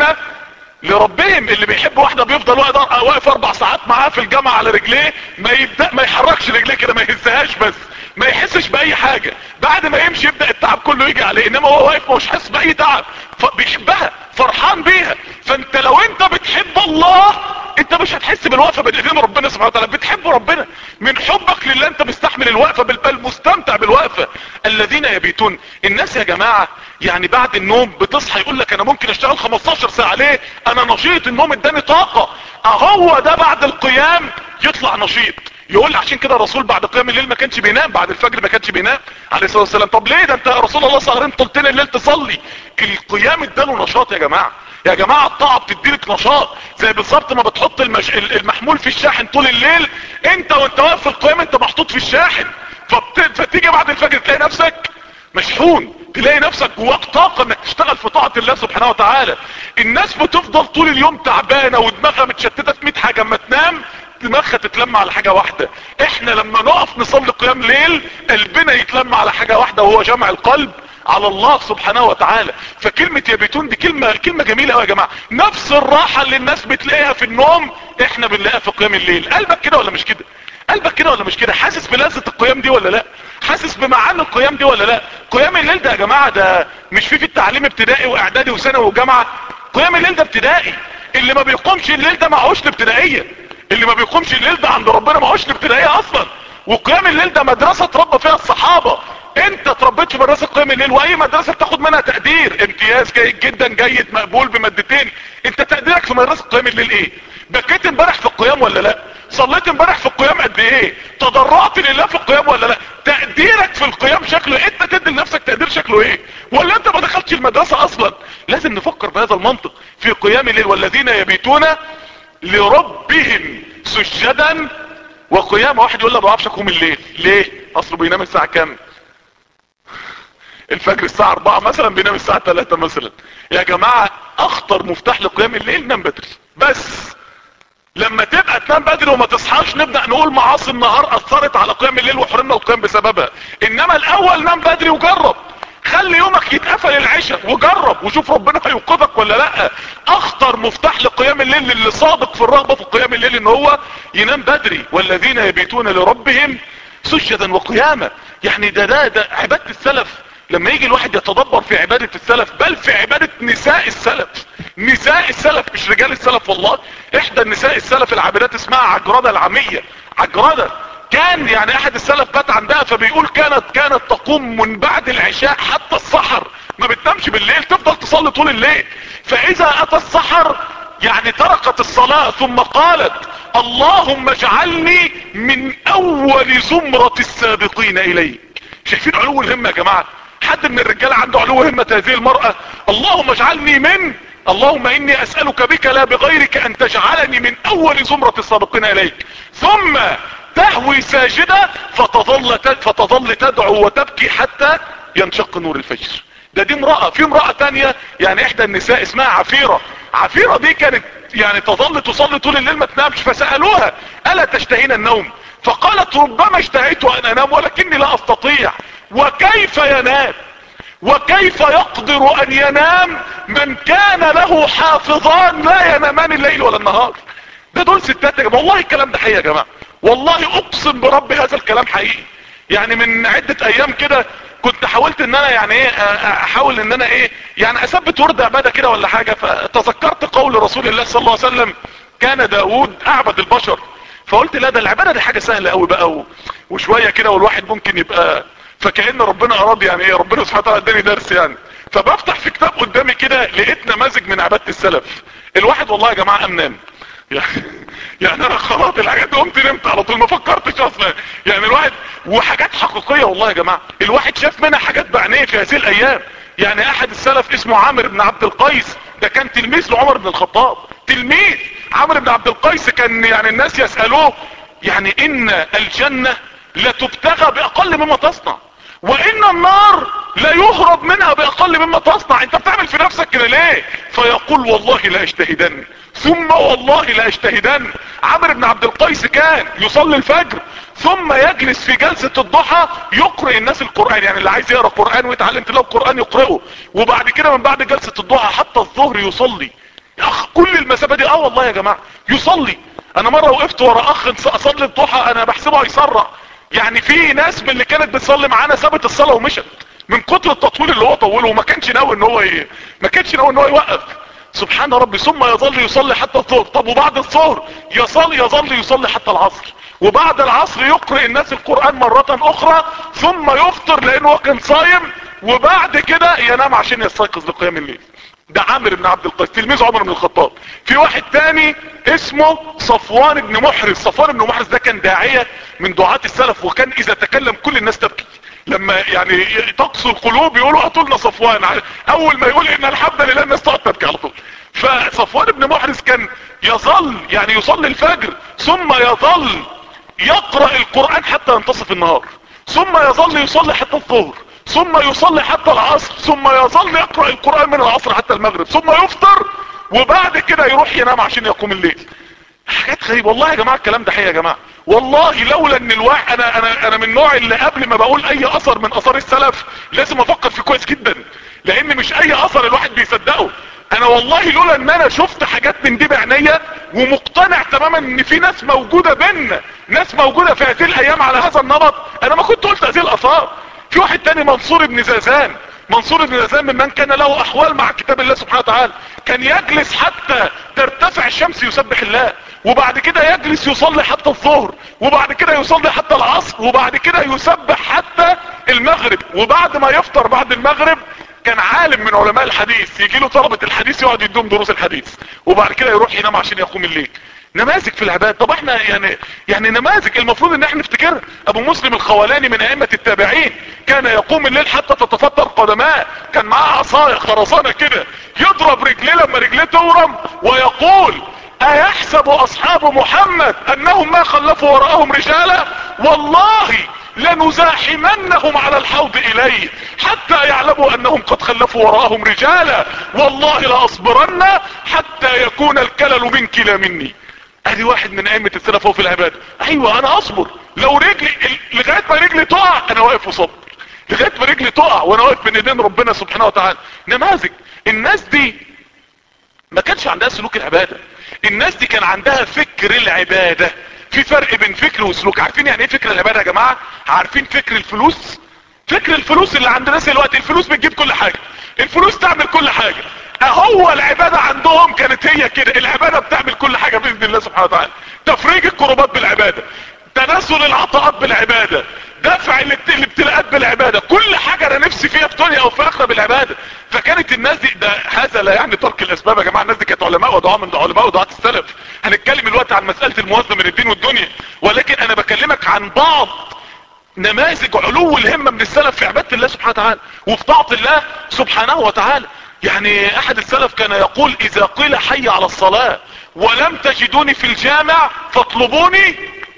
لربهم اللي بيحب واحدة بيفضل واقف اربع ساعات معاه في الجامعة على رجليه ما يبدأ ما يحركش رجليه كده ما يهزهاش بس ما يحسش باي حاجة بعد ما يمشي يبدأ التعب كله يجي عليه انما هو واقف مش حاسس باي تعب بيحبها فرحان بيها فانت لو انت بتحب الله انت مش هتحس بالوقفة بين ايدين ربنا سبحانه وتعالى بتحب ربنا من حبك لله انت مستحمل الوقفة بل مستمتع بالوقفة الذين يبيتون الناس يا جماعة يعني بعد النوم بتصحى يقول لك انا ممكن اشتغل 15 ساعة ليه انا نشيط النوم اداني طاقة اهو ده بعد القيام يطلع نشيط يقول عشان كده الرسول بعد قيام الليل ما كانش بينام بعد الفجر ما كانش بينام عليه الصلاه والسلام طب ليه ده انت يا رسول الله سهرين طولتين الليل تصلي القيام اداله نشاط يا جماعه يا جماعه الطاعه بتديلك نشاط زي بالظبط ما بتحط المش... المحمول في الشاحن طول الليل انت وانت واقف في القيام انت محطوط في الشاحن فبت... فتيجي بعد الفجر تلاقي نفسك مشحون تلاقي نفسك جواك طاقه انك تشتغل في طاعه الله سبحانه وتعالى الناس بتفضل طول اليوم تعبانه ودماغها متشتته في 100 حاجه اما تنام دماغها تتلم على حاجة واحدة احنا لما نقف نصلي قيام ليل قلبنا يتلم على حاجة واحدة وهو جمع القلب على الله سبحانه وتعالى فكلمة يبيتون دي كلمة كلمة جميلة قوي يا جماعة نفس الراحة اللي الناس بتلاقيها في النوم احنا بنلاقيها في قيام الليل قلبك كده ولا مش كده قلبك كده ولا مش كده حاسس بلذة القيام دي ولا لا حاسس بمعاني القيام دي ولا لا قيام الليل ده يا جماعة ده مش في في التعليم ابتدائي واعدادي وثانوي وجامعة قيام الليل ده ابتدائي اللي ما بيقومش الليل ده معهوش الابتدائية اللي ما بيقومش الليل ده عند ربنا معهوش الابتدائية اصلا وقيام الليل ده مدرسة تربى فيها الصحابة انت اتربيت في مدرسة قيام الليل واي مدرسة بتاخد منها تقدير امتياز جيد جدا جيد مقبول بمادتين انت تقديرك في مدرسة قيام الليل ايه بكيت امبارح في القيام ولا لا صليت امبارح في القيام قد ايه تضرعت لله في القيام ولا لا تقديرك في القيام شكله ايه انت تدي لنفسك تقدير شكله ايه ولا انت ما دخلتش المدرسة اصلا لازم نفكر بهذا المنطق في قيام الليل والذين يبيتون لربهم سجدا وقيام واحد يقول له ما بعرفش اقوم الليل ليه اصله بينام الساعه كام الفجر الساعه 4 مثلا بينام الساعه 3 مثلا يا جماعه اخطر مفتاح لقيام الليل نام بدري بس لما تبقى تنام بدري وما تصحاش نبدا نقول معاصي النهار اثرت على قيام الليل وحرمنا القيام بسببها انما الاول نام بدري وجرب خلي يومك يتقفل العشاء وجرب وشوف ربنا هيوقظك ولا لا اخطر مفتاح لقيام الليل اللي صادق في الرغبة في قيام الليل ان هو ينام بدري والذين يبيتون لربهم سجدا وقياما يعني ده ده ده عبادة السلف لما يجي الواحد يتدبر في عبادة السلف بل في عبادة نساء السلف نساء السلف مش رجال السلف والله احدى النساء السلف العابدات اسمها عجردة العامية عجردة كان يعني احد السلف بات عندها فبيقول كانت كانت تقوم من بعد العشاء حتى السحر ما بتنامش بالليل تفضل تصلي طول الليل فاذا اتى السحر يعني تركت الصلاة ثم قالت اللهم اجعلني من اول زمرة السابقين اليك شايفين علو الهمة يا جماعة حد من الرجال عنده علو همة هذه المرأة اللهم اجعلني من اللهم اني اسألك بك لا بغيرك ان تجعلني من اول زمرة السابقين اليك ثم تهوي ساجدة فتظل فتظل تدعو وتبكي حتى ينشق نور الفجر ده دي امرأة في امرأة تانية يعني احدى النساء اسمها عفيرة عفيرة دي كانت يعني تظل تصلي طول الليل ما تنامش فسألوها ألا تشتهين النوم فقالت ربما اشتهيت ان انام ولكني لا استطيع وكيف ينام وكيف يقدر ان ينام من كان له حافظان لا ينامان الليل ولا النهار ده دول ستات يا جماعه والله الكلام ده حقيقي يا جماعه والله اقسم برب هذا الكلام حقيقي يعني من عدة ايام كده كنت حاولت ان انا يعني ايه احاول ان انا ايه يعني اثبت ورد عبادة كده ولا حاجة فتذكرت قول رسول الله صلى الله عليه وسلم كان داود اعبد البشر فقلت لا ده العبادة دي حاجة سهلة قوي بقى وشوية كده والواحد ممكن يبقى فكأن ربنا اراد يعني ايه ربنا سبحانه وتعالى اداني درس يعني فبفتح في كتاب قدامي كده لقيت نماذج من عبادة السلف الواحد والله يا جماعة امنام يعني انا خلاص الحاجات دي قمت نمت على طول ما فكرتش اصلا يعني الواحد وحاجات حقيقية والله يا جماعة الواحد شاف منها حاجات بعينيه في هذه الايام يعني احد السلف اسمه عامر بن عبد القيس ده كان تلميذ لعمر بن الخطاب تلميذ عامر بن عبد القيس كان يعني الناس يسألوه يعني ان الجنة لا تبتغى باقل مما تصنع وان النار لا يهرب منها باقل مما تصنع انت بتعمل في نفسك كده ليه فيقول والله لا اجتهدن ثم والله لا اجتهدن عمرو بن عبد القيس كان يصلي الفجر ثم يجلس في جلسة الضحى يقرأ الناس القرآن يعني اللي عايز يقرأ قرآن ويتعلم تلاقي القرآن يقرأه وبعد كده من بعد جلسة الضحى حتى الظهر يصلي يا اخ كل المسافة دي اه والله يا جماعة يصلي انا مرة وقفت ورا اخ اصلي الضحى انا بحسبه هيسرع يعني في ناس من اللي كانت بتصلي معانا سابت الصلاة ومشت من كتر التطويل اللي هو طوله وما كانش ناوي ان هو ي... ما كانش ناوي ان هو يوقف سبحان ربي ثم يظل يصلي حتى الظهر طب وبعد الظهر يصل يظل يصلي حتى العصر وبعد العصر يقرأ الناس القرآن مرة اخرى ثم يفطر لانه كان صايم وبعد كده ينام عشان يستيقظ لقيام الليل ده عامر بن عبد القيس تلميذ عمر بن الخطاب في واحد تاني اسمه صفوان بن محرز صفوان بن محرز ده كان داعية من دعاة السلف وكان اذا تكلم كل الناس تبكي لما يعني تقسو القلوب يقولوا اطولنا صفوان اول ما يقول ان الحمد لله الناس تقعد تبكي على طول فصفوان بن محرز كان يظل يعني يصلي الفجر ثم يظل يقرأ القرآن حتى ينتصف النهار ثم يظل يصلي حتى الظهر ثم يصلي حتى العصر ثم يظل يقرأ القرآن من العصر حتى المغرب ثم يفطر وبعد كده يروح ينام عشان يقوم الليل حاجات غريبة والله يا جماعة الكلام ده حقيقة يا جماعة والله لولا ان الواحد انا انا انا من النوع اللي قبل ما بقول اي اثر من اثار السلف لازم افكر فيه كويس جدا لان مش اي اثر الواحد بيصدقه انا والله لولا ان انا شفت حاجات من دي بعينيا ومقتنع تماما ان في ناس موجودة بينا ناس موجودة في هذه الايام على هذا النمط انا ما كنت قلت هذه الاثار في واحد تاني منصور بن زازان منصور بن زازان ممن كان له احوال مع كتاب الله سبحانه وتعالى كان يجلس حتى ترتفع الشمس يسبح الله وبعد كده يجلس يصلي حتى الظهر وبعد كده يصلي حتى العصر وبعد كده يسبح حتى المغرب وبعد ما يفطر بعد المغرب كان عالم من علماء الحديث يجي له طلبة الحديث يقعد يدوم دروس الحديث وبعد كده يروح ينام عشان يقوم الليل نماذج في العباد طب احنا يعني يعني نماذج المفروض ان احنا نفتكرها ابو مسلم الخولاني من ائمة التابعين كان يقوم الليل حتى تتفطر قدماه كان معاه عصاية خرسانة كده يضرب رجليه لما رجليه تورم ويقول ايحسب اصحاب محمد انهم ما خلفوا وراءهم رجالا والله لنزاحمنهم على الحوض الي حتى يعلموا انهم قد خلفوا وراءهم رجالا والله لاصبرن حتى يكون الكلل منك لا مني ادي واحد من ائمة السلف في العبادة ايوه انا اصبر لو رجلي لغاية ما رجلي تقع انا واقف وصبر لغاية ما رجلي تقع وانا واقف بين ايدين ربنا سبحانه وتعالى نماذج الناس دي ما كانش عندها سلوك العبادة الناس دي كان عندها فكر العبادة في فرق بين فكر وسلوك عارفين يعني ايه فكر العبادة يا جماعة عارفين فكر الفلوس فكر الفلوس اللي عند الناس دلوقتي الفلوس بتجيب كل حاجة الفلوس تعمل كل حاجة هو العبادة عندهم كانت هي كده العبادة بتعمل كل حاجة بإذن الله سبحانه وتعالى تفريج الكربات بالعبادة تناسل العطاءات بالعبادة دفع الابتلاءات بالعبادة كل حاجة انا نفسي فيها في دنيا او في اخرى بالعبادة فكانت الناس دي ده هذا لا يعني ترك الاسباب يا جماعة الناس دي كانت علماء ودعاء من علماء ودعاة السلف هنتكلم الوقت عن مسألة الموازنة من الدين والدنيا ولكن انا بكلمك عن بعض نماذج علو الهمة من السلف في عبادة الله سبحانه وتعالى وفي طاعة الله سبحانه وتعالى يعني احد السلف كان يقول اذا قيل حي على الصلاة ولم تجدوني في الجامع فاطلبوني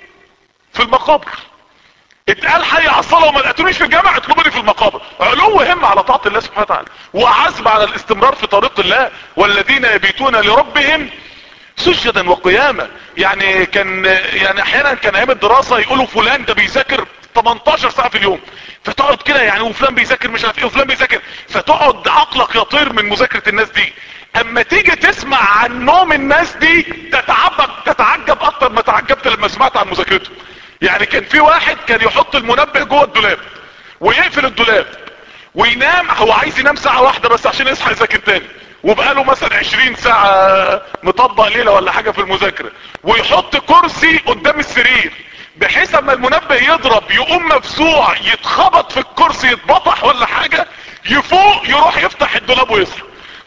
في المقابر اتقال حي على الصلاة وما لقيتونيش في الجامع اطلبوني في المقابر علو هم على طاعة الله سبحانه وتعالى وعزم على الاستمرار في طريق الله والذين يبيتون لربهم سجدا وقياما يعني كان يعني احيانا كان ايام الدراسة يقولوا فلان ده بيذاكر 18 ساعة في اليوم فتقعد كده يعني وفلان بيذاكر مش عارف ايه وفلان بيذاكر فتقعد عقلك يطير من مذاكرة الناس دي اما تيجي تسمع عن نوم الناس دي تتعجب تتعجب اكتر ما تعجبت لما سمعت عن مذاكرته يعني كان في واحد كان يحط المنبه جوه الدولاب ويقفل الدولاب وينام هو عايز ينام ساعة واحدة بس عشان يصحى يذاكر تاني وبقاله مثلا عشرين ساعة مطبق ليلة ولا حاجة في المذاكرة ويحط كرسي قدام السرير بحيث اما المنبه يضرب يقوم مفزوع يتخبط في الكرسي يتبطح ولا حاجة يفوق يروح يفتح الدولاب ويصحى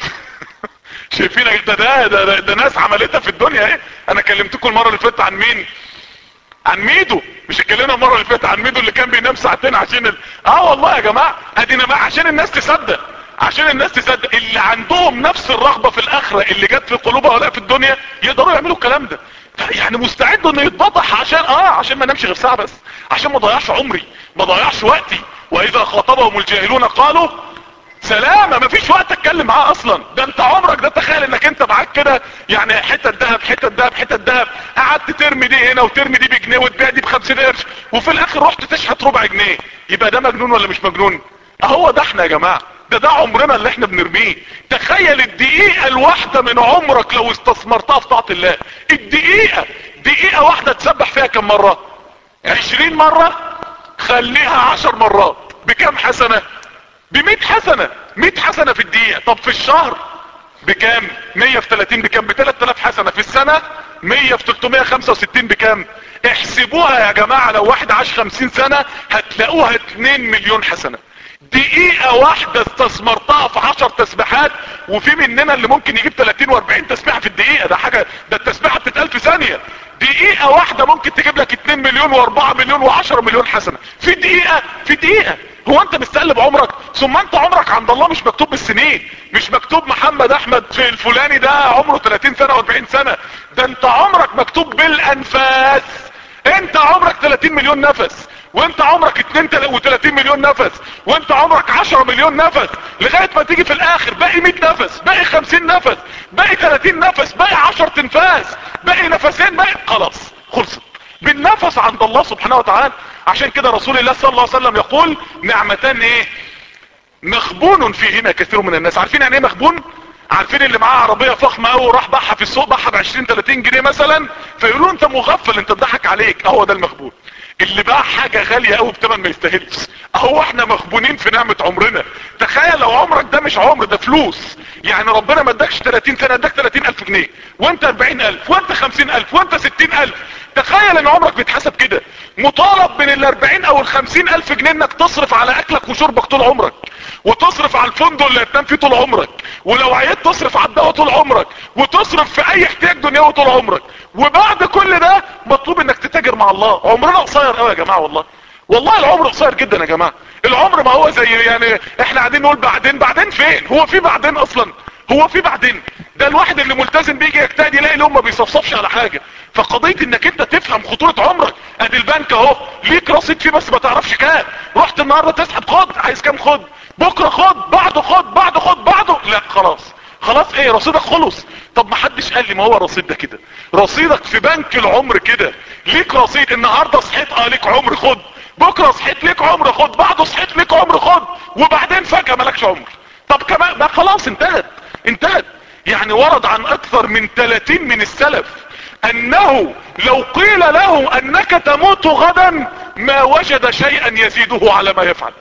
شايفين ده ده, ده ده ناس عملتها في الدنيا ايه انا كلمتكم المرة اللي فاتت عن مين عن ميدو مش اتكلمنا المره اللي فاتت عن ميدو اللي كان بينام ساعتين عشان ال... اه والله يا جماعه ادينا بقى عشان الناس تصدق عشان الناس تصدق اللي عندهم نفس الرغبه في الاخره اللي جت في قلوبها ولا في الدنيا يقدروا يعملوا الكلام ده يعني مستعد انه يتبطح عشان اه عشان ما نمشي غير ساعه بس عشان ما ضيعش عمري ما ضيعش وقتي واذا خاطبهم الجاهلون قالوا سلامة مفيش وقت اتكلم معاه اصلا ده انت عمرك ده تخيل انك انت معاك كده يعني حتة دهب حتة دهب حتة دهب قعدت ترمي دي هنا وترمي دي بجنيه وتبيع دي بخمسين قرش وفي الاخر رحت تشحت ربع جنيه يبقى ده مجنون ولا مش مجنون اهو ده احنا يا جماعة ده ده عمرنا اللي احنا بنرميه تخيل الدقيقة الواحدة من عمرك لو استثمرتها في طاعة الله الدقيقة دقيقة واحدة تسبح فيها كم مرة عشرين مرة خليها عشر مرات بكم حسنة بمئة حسنة مئة حسنة في الدقيقة طب في الشهر بكام مية في تلاتين بكام بتلات تلاف حسنة في السنة مية في تلتمية خمسة وستين بكام احسبوها يا جماعة لو واحد عاش خمسين سنة هتلاقوها اتنين مليون حسنة دقيقة واحدة استثمرتها في عشر تسبيحات وفي مننا اللي ممكن يجيب 30 و40 تسبيحة في الدقيقة ده حاجة ده التسبيحة بتتقال في ثانية دقيقة واحدة ممكن تجيب لك 2 مليون و4 مليون و10 مليون حسنة في دقيقة في دقيقة هو انت مستقلب عمرك ثم انت عمرك عند الله مش مكتوب بالسنين مش مكتوب محمد احمد في الفلاني ده عمره 30 سنة و40 سنة ده انت عمرك مكتوب بالانفاس انت عمرك 30 مليون نفس وانت عمرك 32 مليون نفس وانت عمرك 10 مليون نفس لغاية ما تيجي في الاخر باقي 100 نفس باقي 50 نفس باقي 30 نفس باقي 10 تنفاس باقي نفسين باقي خلاص خلصت بالنفس عند الله سبحانه وتعالى عشان كده رسول الله صلى الله عليه وسلم يقول نعمتان ايه مخبون فيهما كثير من الناس عارفين يعني ايه مخبون عارفين اللي معاه عربية فخمة قوي وراح باعها في السوق باعها ب 20 30 جنيه مثلا فيقولوا انت مغفل انت اتضحك عليك اهو ده المخبون اللي باع حاجة غالية قوي بتمن ما يستاهلش اهو احنا مخبونين في نعمة عمرنا تخيل لو عمرك ده مش عمر ده فلوس يعني ربنا ما ادكش 30 سنة اداك 30 الف جنيه وانت 40 الف وانت 50 الف وانت 60 الف تخيل ان عمرك بيتحسب كده مطالب من ال 40 او ال 50 الف جنيه انك تصرف على اكلك وشربك طول عمرك وتصرف على الفندق اللي هتنام فيه طول عمرك ولو عيت تصرف على الدواء طول عمرك وتصرف في اي احتياج دنيوي طول عمرك وبعد كل ده مطلوب انك تتاجر مع الله عمرنا قصير قوي يا جماعه والله والله العمر قصير جدا يا جماعه العمر ما هو زي يعني احنا قاعدين نقول بعدين بعدين فين هو في بعدين اصلا هو في بعدين ده الواحد اللي ملتزم بيجي يجتهد يلاقي الام ما بيصفصفش على حاجه فقضيه انك انت تفهم خطوره عمرك ادي البنك اهو ليك رصيد فيه بس ما تعرفش كام رحت النهارده تسحب خد عايز كام خد بكره خد بعده خد بعده خد بعده لا خلاص خلاص ايه رصيدك خلص طب ما حدش قال لي ما هو رصيد ده كده رصيدك في بنك العمر كده ليك رصيد النهارده صحيت اه ليك عمر خد بكره صحيت ليك عمر خد بعده صحيت ليك عمر خد وبعدين فجاه مالكش عمر طب كمان ما خلاص انتهت انتهت يعني ورد عن اكثر من 30 من السلف انه لو قيل له انك تموت غدا ما وجد شيئا يزيده على ما يفعل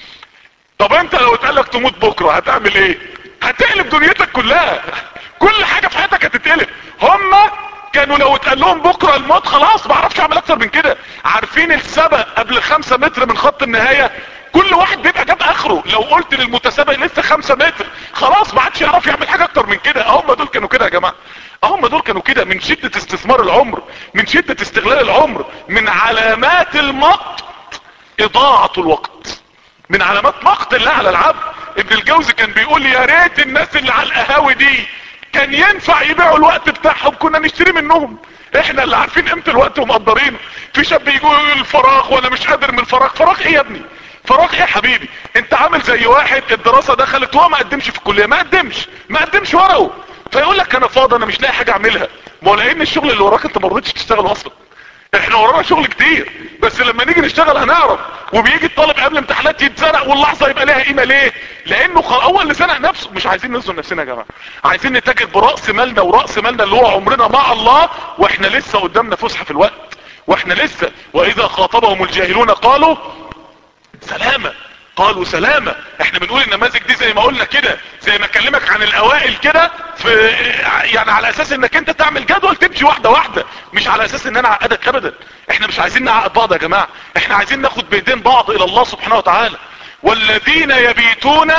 طب انت لو اتقال لك تموت بكره هتعمل ايه هتقلب دنيتك كلها كل حاجة في حياتك هتتقلب هما كانوا لو اتقال لهم بكرة الموت خلاص ما اعرفش اعمل اكتر من كده عارفين السبق قبل خمسة متر من خط النهاية كل واحد بيبقى جاب اخره لو قلت للمتسابق لسه خمسة متر خلاص ما عادش يعرف يعمل حاجة اكتر من كده هم دول كانوا كده يا جماعة هم دول كانوا كده من شدة استثمار العمر من شدة استغلال العمر من علامات المقت اضاعة الوقت من علامات مقت الله على العبد ابن الجوزي كان بيقول يا ريت الناس اللي على القهاوي دي كان ينفع يبيعوا الوقت بتاعهم كنا نشتري منهم احنا اللي عارفين قيمه الوقت ومقدرينه في شاب يقول الفراغ وانا مش قادر من الفراغ فراغ ايه يا ابني فراغ ايه يا حبيبي انت عامل زي واحد الدراسة دخلت وهو ما قدمش في الكلية ما قدمش ما قدمش ورقه فيقول لك انا فاضي انا مش لاقي حاجة اعملها ما هو لان الشغل اللي وراك انت ما رضيتش تشتغل اصلا احنا ورانا شغل كتير بس لما نيجي نشتغل هنعرف وبيجي الطالب قبل امتحانات يتزرق واللحظة يبقى لها قيمة ليه لانه خ... اول اللي سرق نفسه مش عايزين نظلم نفسنا يا جماعة عايزين نتاجر برأس مالنا ورأس مالنا اللي هو عمرنا مع الله واحنا لسه قدامنا فسحة في الوقت واحنا لسه واذا خاطبهم الجاهلون قالوا سلامة قالوا سلامة احنا بنقول النماذج دي زي ما قلنا كده زي ما اكلمك عن الاوائل كده في يعني على اساس انك انت تعمل جدول تمشي واحدة واحدة مش على اساس ان انا اعقدك ابدا احنا مش عايزين نعقد بعض يا جماعة احنا عايزين ناخد بايدين بعض الى الله سبحانه وتعالى والذين يبيتون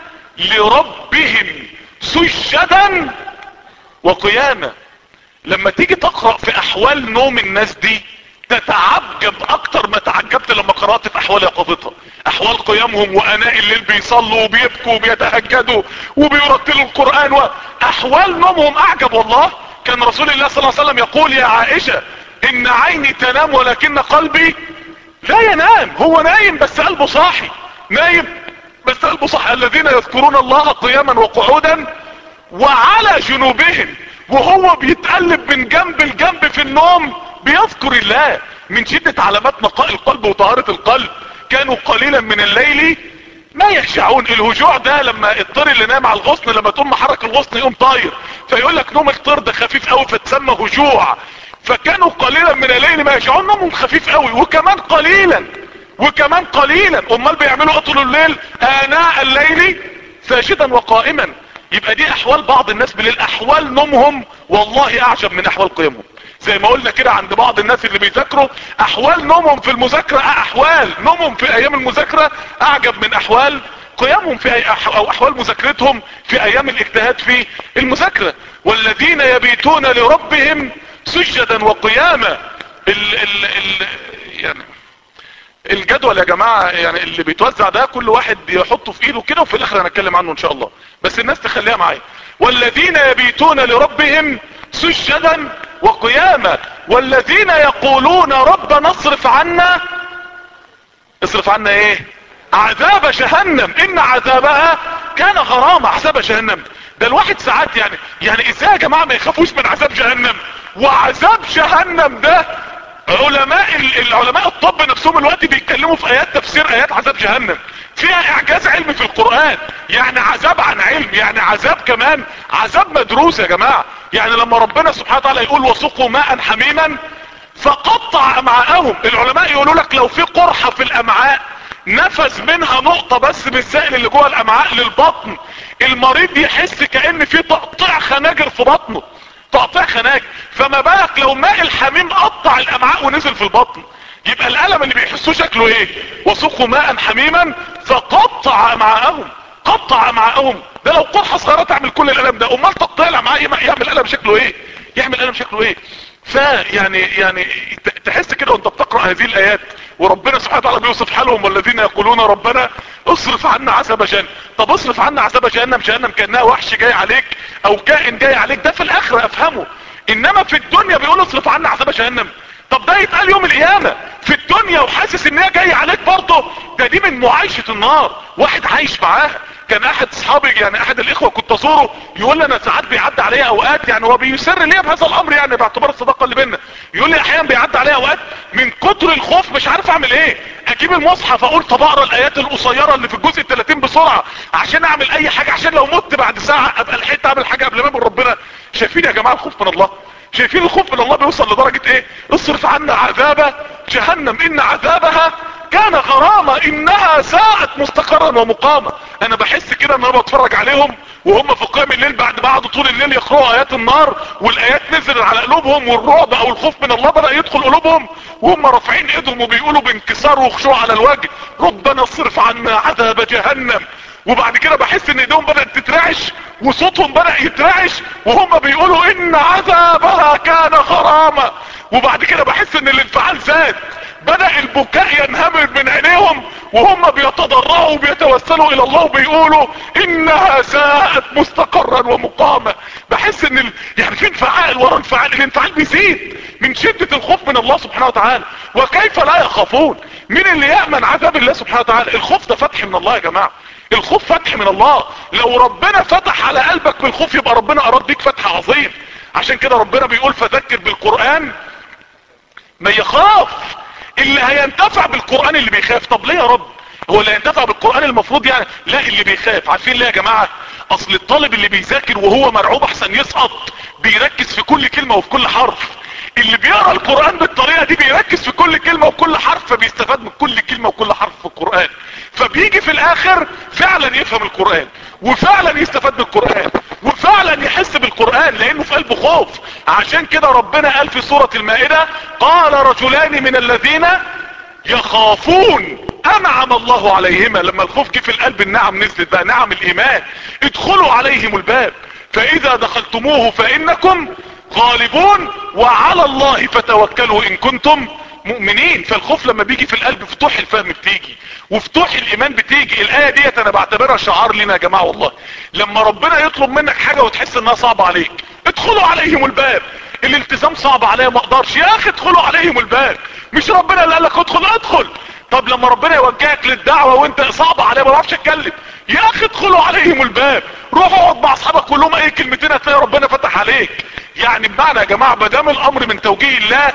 لربهم سجدا وقياما لما تيجي تقرأ في احوال نوم الناس دي تتعجب اكتر ما تعجبت لما قرأت في احوال يقظتها احوال قيامهم واناء الليل بيصلوا وبيبكوا وبيتهجدوا وبيرتلوا القرآن واحوال نومهم اعجب والله كان رسول الله صلى الله عليه وسلم يقول يا عائشة ان عيني تنام ولكن قلبي لا ينام هو نايم بس قلبه صاحي نايم بس بس قلبه صح الذين يذكرون الله قياما وقعودا وعلى جنوبهم وهو بيتقلب من جنب لجنب في النوم بيذكر الله من شدة علامات نقاء القلب وطهارة القلب كانوا قليلا من الليل ما يهجعون الهجوع ده لما الطير اللي نام على الغصن لما تقوم محرك الغصن يقوم طاير فيقول لك نوم الطير ده خفيف قوي فتسمى هجوع فكانوا قليلا من الليل ما يهجعون نومهم خفيف قوي وكمان قليلا وكمان قليلا امال بيعملوا طول الليل اناء الليل ساجدا وقائما يبقى دي احوال بعض الناس بالليل احوال نومهم والله اعجب من احوال قيامهم زي ما قلنا كده عند بعض الناس اللي بيذاكروا احوال نومهم في المذاكرة احوال نومهم في ايام المذاكرة اعجب من احوال قيامهم في أي أح او احوال مذاكرتهم في ايام الاجتهاد في المذاكرة والذين يبيتون لربهم سجدا وقياما ال ال ال يعني الجدول يا جماعة يعني اللي بيتوزع ده كل واحد يحطه في ايده كده وفي الاخر هنتكلم عنه ان شاء الله بس الناس تخليها معايا والذين يبيتون لربهم سجدا وقياما والذين يقولون ربنا اصرف عنا اصرف عنا ايه عذاب جهنم ان عذابها كان غرامة عذاب جهنم ده الواحد ساعات يعني يعني ازاي يا جماعة ما يخافوش من عذاب جهنم وعذاب جهنم ده علماء العلماء الطب نفسهم الوقت بيتكلموا في ايات تفسير ايات عذاب جهنم فيها اعجاز علمي في القرآن يعني عذاب عن علم يعني عذاب كمان عذاب مدروس يا جماعة يعني لما ربنا سبحانه وتعالى يقول وسقوا ماء حميما فقطع امعاءهم العلماء يقولوا لك لو في قرحة في الامعاء نفذ منها نقطة بس من السائل اللي جوه الامعاء للبطن المريض يحس كأن في تقطيع خناجر في بطنه تقطيع خناجر فما بالك لو ماء الحميم قطع الامعاء ونزل في البطن يبقى الالم اللي بيحسوه شكله ايه وسقوا ماء حميما فقطع امعاءهم قطع امعاءهم ده لو قرحة صغيرة تعمل كل الالم ده امال تقطيع الامعاء يعمل الم شكله ايه يعمل الم شكله ايه فيعني يعني تحس كده وانت بتقرأ هذه الايات وربنا سبحانه وتعالى بيوصف حالهم والذين يقولون ربنا اصرف عنا عذاب جهنم طب اصرف عنا عذاب جهنم جهنم كانها وحش جاي عليك او كائن جاي عليك ده في الاخره افهمه انما في الدنيا بيقول اصرف عنا عذاب جهنم طب ده يتقال يوم القيامة في الدنيا وحاسس ان هي جاي عليك برضه ده دي من معايشة النار واحد عايش معاها كان احد اصحابي يعني احد الاخوة كنت ازوره يقول لي انا ساعات بيعدي عليا اوقات يعني هو بيسر ليا بهذا الامر يعني باعتبار الصداقة اللي بينا يقول لي احيانا بيعدي عليا اوقات من كتر الخوف مش عارف اعمل ايه اجيب المصحف اقول طب اقرا الايات القصيرة اللي في الجزء ال 30 بسرعة عشان اعمل اي حاجة عشان لو مت بعد ساعة ابقى لحقت اعمل حاجة قبل ما من ربنا شايفين يا جماعة الخوف من الله شايفين الخوف من الله بيوصل لدرجة ايه اصرف عنا عذاب جهنم ان عذابها كان غرامة انها ساءت مستقرا ومقامة انا بحس كده ان انا بتفرج عليهم وهم في قيام الليل بعد ما قعدوا طول الليل يقرأوا ايات النار والايات نزلت على قلوبهم والرعب او الخوف من الله بدأ يدخل قلوبهم وهم رافعين ايدهم وبيقولوا بانكسار وخشوع على الوجه ربنا اصرف عنا عذاب جهنم وبعد كده بحس ان ايديهم بدأت تترعش وصوتهم بدأ يترعش وهم بيقولوا ان عذابها كان غرامة وبعد كده بحس ان الانفعال زاد بدأ البكاء ينهمر من عينيهم وهم بيتضرعوا وبيتوسلوا الى الله وبيقولوا انها ساءت مستقرا ومقامة بحس ان ال... يعني في انفعال ورا انفعال الانفعال بيزيد من شدة الخوف من الله سبحانه وتعالى وكيف لا يخافون مين اللي يأمن عذاب الله سبحانه وتعالى الخوف ده فتح من الله يا جماعة الخوف فتح من الله لو ربنا فتح على قلبك بالخوف يبقى ربنا اراد بيك فتح عظيم عشان كده ربنا بيقول فذكر بالقرآن ما يخاف اللي هينتفع بالقرآن اللي بيخاف طب ليه يا رب هو اللي هينتفع بالقرآن المفروض يعني لا اللي بيخاف عارفين ليه يا جماعة اصل الطالب اللي بيذاكر وهو مرعوب احسن يسقط بيركز في كل كلمة وفي كل حرف اللي بيقرأ القرآن بالطريقة دي بيركز في كل كلمة وكل حرف فبيستفاد من كل كلمة وكل حرف في القرآن فبيجي في الاخر فعلا يفهم القرآن وفعلا يستفاد بالقرآن وفعلا يحس بالقرآن لانه في قلبه خوف عشان كده ربنا قال في سورة المائدة قال رجلان من الذين يخافون انعم الله عليهما لما الخوف جه في القلب النعم نزلت بقى نعم الايمان ادخلوا عليهم الباب فاذا دخلتموه فانكم غالبون وعلى الله فتوكلوا ان كنتم مؤمنين فالخوف لما بيجي في القلب فتوح الفهم بتيجي وفتوح الايمان بتيجي الايه ديت انا بعتبرها شعار لنا يا جماعه والله لما ربنا يطلب منك حاجه وتحس انها صعبه عليك ادخلوا عليهم الباب الالتزام صعب عليا ما اقدرش يا اخي ادخلوا عليهم الباب مش ربنا اللي قال لك ادخل ادخل طب لما ربنا يوجهك للدعوة وانت صعب عليه ما بعرفش اتكلم يا اخي ادخلوا عليهم الباب روحوا اقعد مع اصحابك كلهم لهم اي كلمتين هتلاقي ربنا فتح عليك يعني بمعنى يا جماعة ما دام الامر من توجيه الله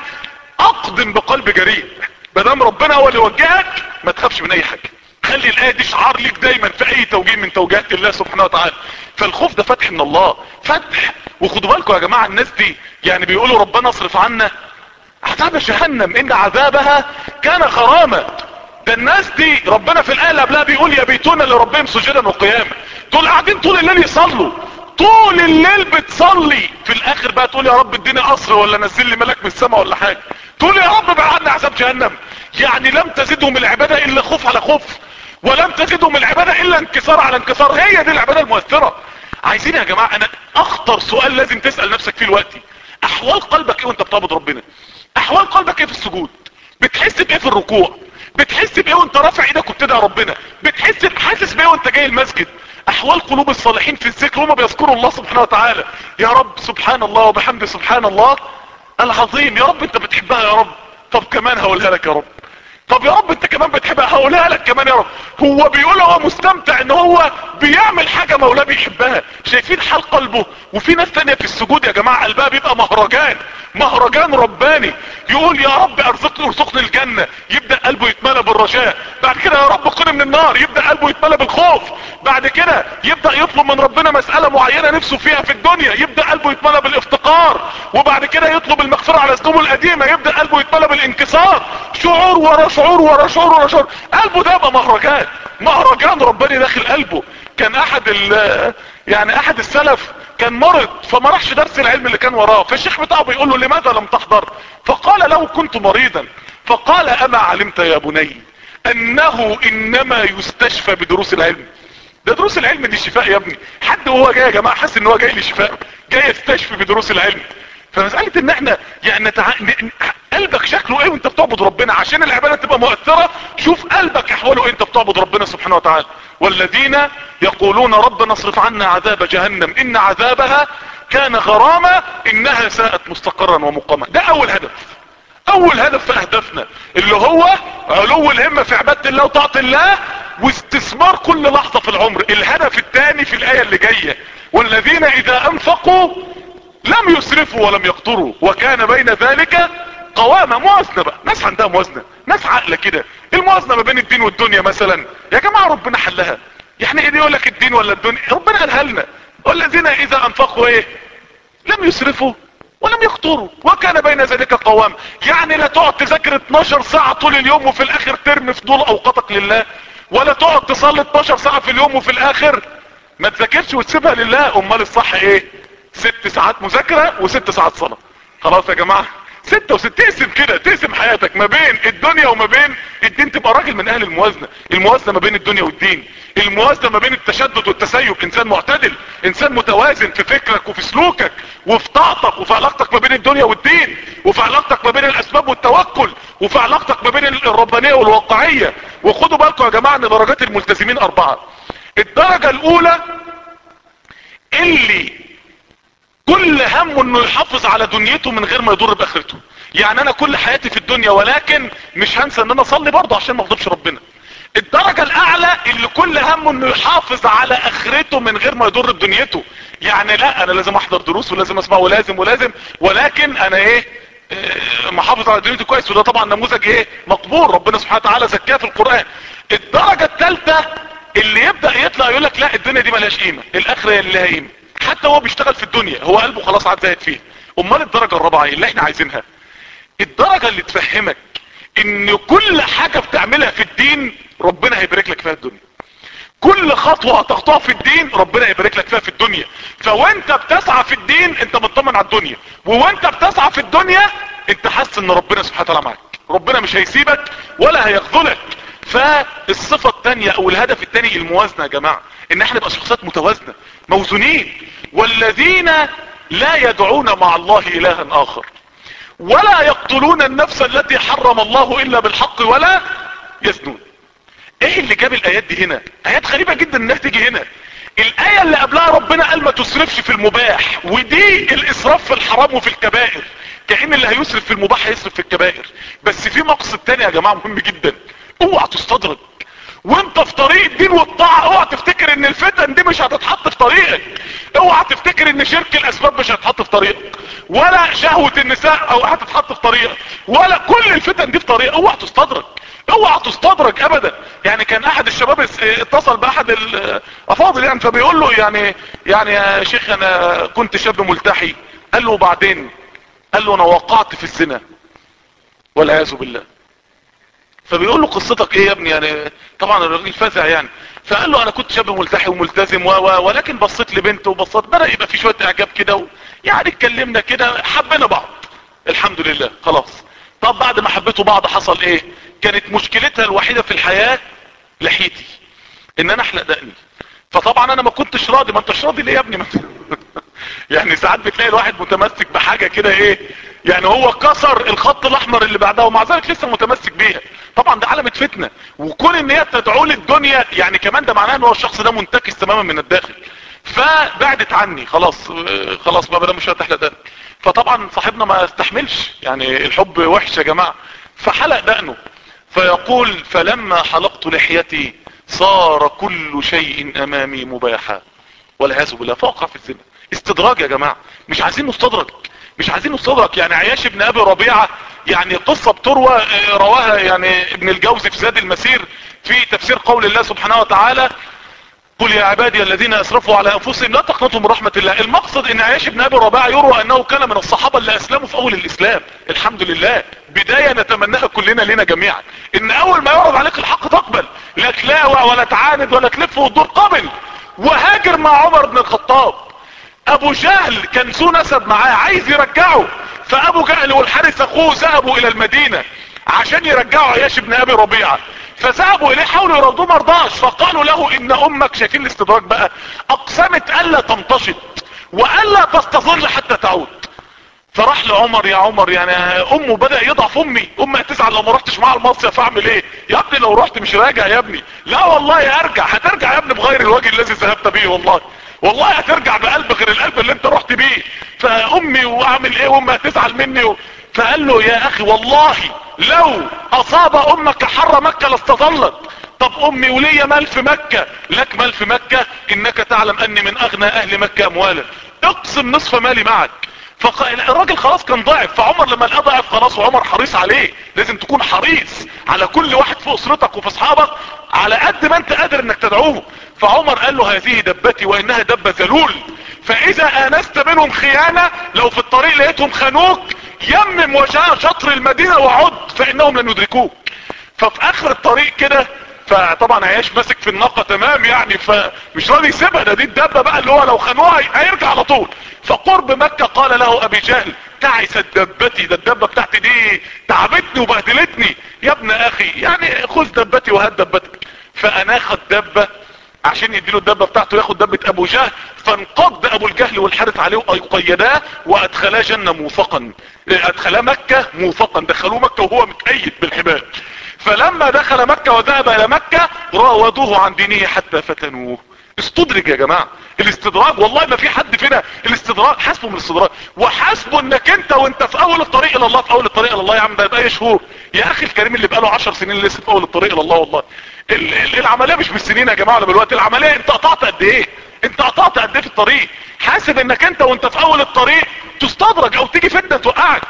اقدم بقلب جريء ما دام ربنا هو اللي وجهك ما تخافش من اي حاجة خلي الايه دي شعار ليك دايما في اي توجيه من توجيهات الله سبحانه وتعالى فالخوف ده فتح من الله فتح وخدوا بالكم يا جماعه الناس دي يعني بيقولوا ربنا اصرف عنا عذاب جهنم ان عذابها كان غرامة ده الناس دي ربنا في الايه اللي قبلها بيقول يبيتون لربهم سجدا وقياما دول قاعدين طول الليل يصلوا طول الليل بتصلي في الاخر بقى تقول يا رب اديني قصر ولا نزل لي ملك من السماء ولا حاجه تقول يا رب بقى عنا عذاب جهنم يعني لم تزدهم العباده الا خوف على خوف ولم تزدهم العباده الا انكسار على انكسار هي دي العباده المؤثره عايزين يا جماعه انا اخطر سؤال لازم تسال نفسك فيه دلوقتي احوال قلبك ايه وانت بتعبد ربنا احوال قلبك ايه في السجود بتحس بايه في الركوع بتحس بايه وانت رافع ايدك وبتدعي ربنا بتحس حاسس بايه وانت جاي المسجد احوال قلوب الصالحين في الذكر هما بيذكروا الله سبحانه وتعالى يا رب سبحان الله وبحمد سبحان الله العظيم يا رب انت بتحبها يا رب طب كمان هقولها لك يا رب طب يا رب انت كمان بتحبها هقولها لك كمان يا رب هو بيقول هو مستمتع ان هو بيعمل حاجة مولاه بيحبها شايفين حال قلبه وفي ناس تانية في السجود يا جماعة قلبها بيبقى مهرجان مهرجان رباني يقول يا رب ارزقني ارزقني الجنة يبدأ قلبه يتملى بالرجاء بعد كده يا رب قني من النار يبدأ قلبه يتملى بالخوف بعد كده يبدأ يطلب من ربنا مسألة معينة نفسه فيها في الدنيا يبدأ قلبه يتملى بالافتقار وبعد كده يطلب المغفرة على ذنوبه القديمة يبدأ قلبه يتملى بالانكسار شعور ورا شعور ورا شعور ورا شعور قلبه ده يبقى مهرجان مهرجان رباني داخل قلبه كان احد ال يعني احد السلف كان مرض فما راحش درس العلم اللي كان وراه فالشيخ بتاعه بيقول له لماذا لم تحضر فقال له كنت مريضا فقال اما علمت يا بني انه انما يستشفى بدروس العلم ده دروس العلم دي شفاء يا ابني حد وهو جاي يا جماعه حاسس ان هو جاي لشفاء جاي يستشفي بدروس العلم فمسألة ان احنا يعني نتع... قلبك شكله ايه وانت بتعبد ربنا عشان العبادة تبقى مؤثرة شوف قلبك احواله ايه انت بتعبد ربنا سبحانه وتعالى والذين يقولون ربنا اصرف عنا عذاب جهنم ان عذابها كان غرامة انها ساءت مستقرا ومقاما ده اول هدف اول هدف في اهدافنا اللي هو علو الهمة في عبادة الله وطاعة الله واستثمار كل لحظة في العمر الهدف الثاني في الاية اللي جاية والذين اذا انفقوا لم يسرفوا ولم يقتروا وكان بين ذلك قوامة موازنة بقى ناس عندها موازنة ناس عقلة كده الموازنة ما بين الدين والدنيا مثلا يا جماعة ربنا حلها يعني ايه دي يقول لك الدين ولا الدنيا ربنا قالها لنا والذين اذا انفقوا ايه لم يسرفوا ولم يقتروا وكان بين ذلك قوام يعني لا تقعد تذاكر 12 ساعة طول اليوم وفي الاخر ترمي فضول اوقاتك لله ولا تقعد تصلي 12 ساعة في اليوم وفي الاخر ما تذاكرش وتسيبها لله امال الصح ايه ست ساعات مذاكرة وست ساعات صلاة خلاص يا جماعة ستة وست تقسم كده تقسم حياتك ما بين الدنيا وما بين الدين تبقى راجل من اهل الموازنة الموازنة ما بين الدنيا والدين الموازنة ما بين التشدد والتسيب انسان معتدل انسان متوازن في فكرك وفي سلوكك وفي طاعتك وفي علاقتك ما بين الدنيا والدين وفي علاقتك ما بين الاسباب والتوكل وفي علاقتك ما بين الربانية والواقعية وخدوا بالكم يا جماعة ان درجات الملتزمين اربعة الدرجة الاولى اللي كل همه انه يحافظ على دنيته من غير ما يضر باخرته يعني انا كل حياتي في الدنيا ولكن مش هنسى ان انا اصلي برضه عشان ما اغضبش ربنا الدرجة الاعلى اللي كل همه انه يحافظ على اخرته من غير ما يضر بدنيته يعني لا انا لازم احضر دروس ولازم اسمع ولازم ولازم ولكن انا ايه اه محافظ على دنيتي كويس وده طبعا نموذج ايه مقبول ربنا سبحانه وتعالى زكاه في القرآن الدرجة الثالثة اللي يبدأ يطلع يقول لك لا الدنيا دي ملهاش قيمة الاخرة اللي لها قيمة حتى هو بيشتغل في الدنيا هو قلبه خلاص عاد زاهد فيه امال الدرجة الرابعة اللي احنا عايزينها الدرجة اللي تفهمك ان كل حاجة بتعملها في الدين ربنا هيبارك لك فيها الدنيا كل خطوة هتخطوها في الدين ربنا يبارك لك فيها في الدنيا فوانت بتسعى في الدين انت مطمن على الدنيا ووانت بتسعى في الدنيا انت حاسس ان ربنا سبحانه وتعالى معاك ربنا مش هيسيبك ولا هيخذلك فالصفة الثانية او الهدف الثاني الموازنة يا جماعة ان احنا نبقى شخصيات متوازنة موزونين والذين لا يدعون مع الله الها اخر ولا يقتلون النفس التي حرم الله الا بالحق ولا يزنون ايه اللي جاب الايات دي هنا ايات غريبة جدا انها تيجي هنا الاية اللي قبلها ربنا قال ما تسرفش في المباح ودي الاسراف في الحرام وفي الكبائر كأن اللي هيسرف في المباح هيسرف في الكبائر بس في مقصد تاني يا جماعة مهم جدا اوعى تستدرج وانت في طريق الدين والطاعة اوعى تفتكر ان الفتن دي مش هتتحط في طريقك اوعى تفتكر ان شرك الاسباب مش هتتحط في طريقك ولا شهوة النساء او هتتحط في طريقك ولا كل الفتن دي في طريقك اوعى تستدرج اوعى تستدرج ابدا يعني كان احد الشباب اتصل باحد الافاضل يعني فبيقول له يعني يعني يا شيخ انا كنت شاب ملتحي قال له وبعدين قال له انا وقعت في الزنا والعياذ بالله فبيقول له قصتك ايه يا ابني يعني طبعا الراجل فزع يعني فقال له انا كنت شاب ملتحي وملتزم و و ولكن بصيت لبنت وبصيت بدا يبقى في شويه اعجاب كده و... يعني اتكلمنا كده حبينا بعض الحمد لله خلاص طب بعد ما حبيتوا بعض حصل ايه كانت مشكلتها الوحيده في الحياه لحيتي ان انا احلق دقني فطبعا انا ما كنتش راضي ما انتش راضي ليه يا ابني يعني ساعات بتلاقي الواحد متمسك بحاجه كده ايه يعني هو كسر الخط الاحمر اللي بعدها ومع ذلك لسه متمسك بيها طبعا ده علامة فتنة وكون ان هي تدعو للدنيا يعني كمان ده معناه ان هو الشخص ده منتكس تماما من الداخل فبعدت عني خلاص خلاص بقى ده مش هتحلق ده فطبعا صاحبنا ما استحملش يعني الحب وحش يا جماعة فحلق دقنه فيقول فلما حلقت لحيتي صار كل شيء امامي مباحا والعياذ بالله فوقع في الزنا استدراج يا جماعة مش عايزين نستدرج مش عايزين نستدرك يعني عياش ابن ابي ربيعة يعني قصة بتروى رواها يعني ابن الجوزي في زاد المسير في تفسير قول الله سبحانه وتعالى قل يا عبادي الذين اسرفوا على انفسهم لا تقنطوا من رحمة الله المقصد ان عياش ابن ابي ربيعة يروى انه كان من الصحابة اللي اسلموا في اول الاسلام الحمد لله بداية نتمناها كلنا لنا جميعا ان اول ما يعرض عليك الحق تقبل لا تلاوع ولا تعاند ولا تلف وتدور قبل وهاجر مع عمر بن الخطاب ابو جهل كان ذو نسب معاه عايز يرجعه فابو جهل والحارث اخوه ذهبوا الى المدينة عشان يرجعوا عياش ابن ابي ربيعة فذهبوا اليه حاولوا يردوه مرضاش فقالوا له ان امك شايفين الاستدراج بقى اقسمت الا تمتشط والا تستظل حتى تعود فراح لعمر يا عمر يعني امه بدأ يضعف امي امي هتزعل لو ما رحتش معاها المصيف اعمل ايه يا ابني لو رحت مش راجع يا ابني لا والله ارجع هترجع يا ابني بغير الوجه الذي ذهبت به والله والله هترجع بقلب غير القلب اللي انت رحت بيه فامي واعمل ايه وامي هتزعل مني و... فقال له يا اخي والله لو اصاب امك حر مكة لاستظلت طب امي وليا مال في مكة لك مال في مكة انك تعلم اني من اغنى اهل مكة اموالا اقسم نصف مالي معك فالراجل خلاص كان ضعف فعمر لما لقاه ضعف خلاص وعمر حريص عليه لازم تكون حريص على كل واحد في اسرتك وفي اصحابك على قد ما انت قادر انك تدعوه فعمر قال له هذه دبتي وانها دبة ذلول فاذا انست منهم خيانة لو في الطريق لقيتهم خانوك يمم وجاء شطر المدينة وعد فانهم لن يدركوك ففي اخر الطريق كده فطبعا عياش ماسك في الناقة تمام يعني فمش راضي يسيبها ده دي الدبة بقى اللي هو لو خانوها هيرجع على طول فقرب مكة قال له ابي جهل تعست دبتي ده الدبة بتاعتي دي تعبتني وبهدلتني يا ابن اخي يعني خذ دبتي وهات دبتك فاناخ الدبة عشان يديله الدبة بتاعته ياخد دبة ابو جهل فانقض ابو الجهل والحارث عليه وقيداه وادخلاه جنة موثقا ادخلاه مكة موثقا دخلوه مكة وهو متأيد بالحبال فلما دخل مكة وذهب الى مكة راودوه عن دينه حتى فتنوه استدرج يا جماعة الاستدراج والله ما في حد فينا الاستدراج حسبه من الاستدراج وحسبه انك انت وانت في اول الطريق الى الله في اول الطريق الى الله يا عم ده يبقى شهور يا اخي الكريم اللي بقاله عشر سنين لسه في اول الطريق الى الله والله ال ال العملية مش بالسنين يا جماعة ولا بالوقت العملية انت قطعت قد ايه انت قطعت قد ايه في الطريق حاسب انك انت وانت في اول الطريق تستدرج او تيجي فتنة توقعك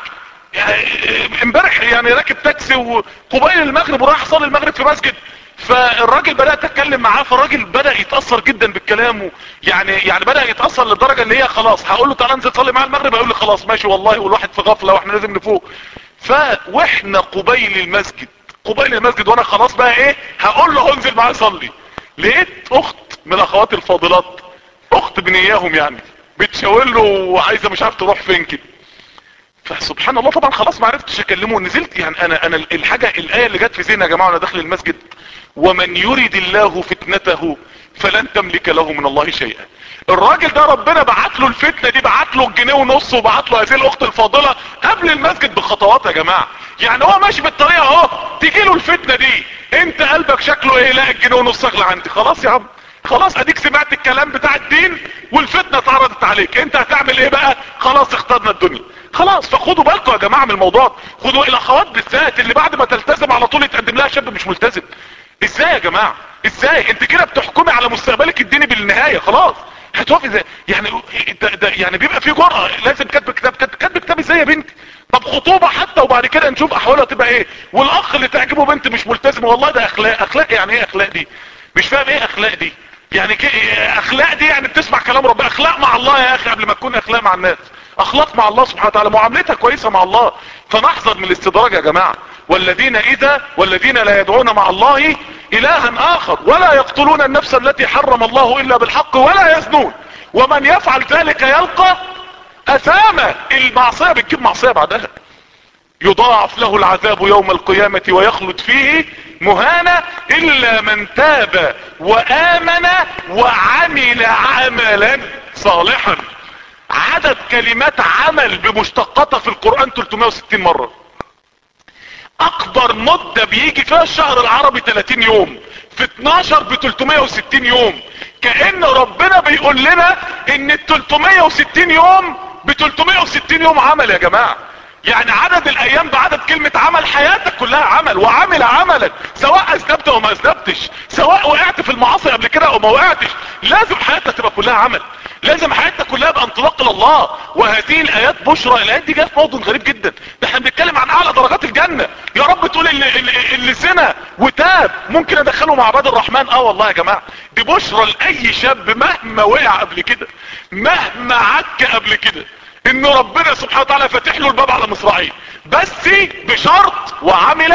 امبارح يعني راكب تاكسي وقبيل المغرب وراح صلي المغرب في مسجد فالراجل بدأت اتكلم معاه فالراجل بدأ يتأثر جدا بالكلام يعني يعني بدأ يتأثر لدرجة ان هي خلاص هقول له تعالى انزل صلي معاه المغرب هيقول لي خلاص ماشي والله والواحد في غفلة واحنا لازم نفوق ف واحنا قبيل المسجد قبيل المسجد وانا خلاص بقى ايه هقول له انزل معاه صلي لقيت اخت من الاخوات الفاضلات اخت بنياهم يعني بتشاور له وعايزه مش عارف تروح فين كده فسبحان الله طبعا خلاص ما عرفتش اكلمه نزلت يعني انا انا الحاجه الايه اللي جت في ذهني يا جماعه وانا داخل المسجد ومن يريد الله فتنته فلن تملك له من الله شيئا الراجل ده ربنا بعت له الفتنه دي بعت له الجنيه ونص وبعت له هذه الاخت الفاضله قبل المسجد بخطوات يا جماعه يعني هو ماشي بالطريقه اهو تيجي له الفتنه دي انت قلبك شكله ايه لا الجنيه ونص اغلى عندي خلاص يا عم خلاص اديك سمعت الكلام بتاع الدين والفتنة اتعرضت عليك انت هتعمل ايه بقى خلاص اخترنا الدنيا خلاص فخدوا بالكم يا جماعة من الموضوع خدوا الاخوات بالذات اللي بعد ما تلتزم على طول يتقدم لها شاب مش ملتزم ازاي يا جماعة ازاي انت كده بتحكمي على مستقبلك الديني بالنهاية خلاص هتوقفي ازاي يعني ده ده يعني بيبقى في جرأة لازم كاتب كتاب كاتب كتاب ازاي يا بنتي طب خطوبة حتى وبعد كده نشوف احوالها تبقى ايه والاخ اللي تعجبه بنت مش ملتزمه والله ده اخلاق اخلاق يعني ايه اخلاق دي مش فاهم ايه اخلاق دي يعني كي اخلاق دي يعني بتسمع كلام ربنا اخلاق مع الله يا اخي قبل ما تكون اخلاق مع الناس اخلاق مع الله سبحانه وتعالى معاملتها كويسة مع الله فنحذر من الاستدراج يا جماعة والذين اذا والذين لا يدعون مع الله الها اخر ولا يقتلون النفس التي حرم الله الا بالحق ولا يزنون ومن يفعل ذلك يلقى اثاما المعصية بتجيب معصية بعدها يضاعف له العذاب يوم القيامة ويخلد فيه مهانة الا من تاب وامن وعمل عملا صالحا عدد كلمات عمل بمشتقاتها في القرآن 360 مرة اكبر مدة بيجي فيها الشهر العربي 30 يوم في 12 ب 360 يوم كأن ربنا بيقول لنا ان ال 360 يوم ب 360 يوم عمل يا جماعة يعني عدد الايام بعدد كلمة عمل حياتك كلها عمل وعمل عملك سواء اذنبت او ما اذنبتش سواء وقعت في المعاصي قبل كده او ما وقعتش لازم حياتك تبقى كلها عمل لازم حياتنا كلها بانطلاق الله وهذه الايات بشرى الايات دي جايه في موضوع غريب جدا ده احنا بنتكلم عن اعلى درجات الجنة يا رب تقول اللي, اللي, اللي سنة وتاب ممكن ادخله مع عباد الرحمن اه والله يا جماعة دي بشرى لاي شاب مهما وقع قبل كده مهما عك قبل كده ان ربنا سبحانه وتعالى فاتح له الباب على مصراعيه بس بشرط وعمل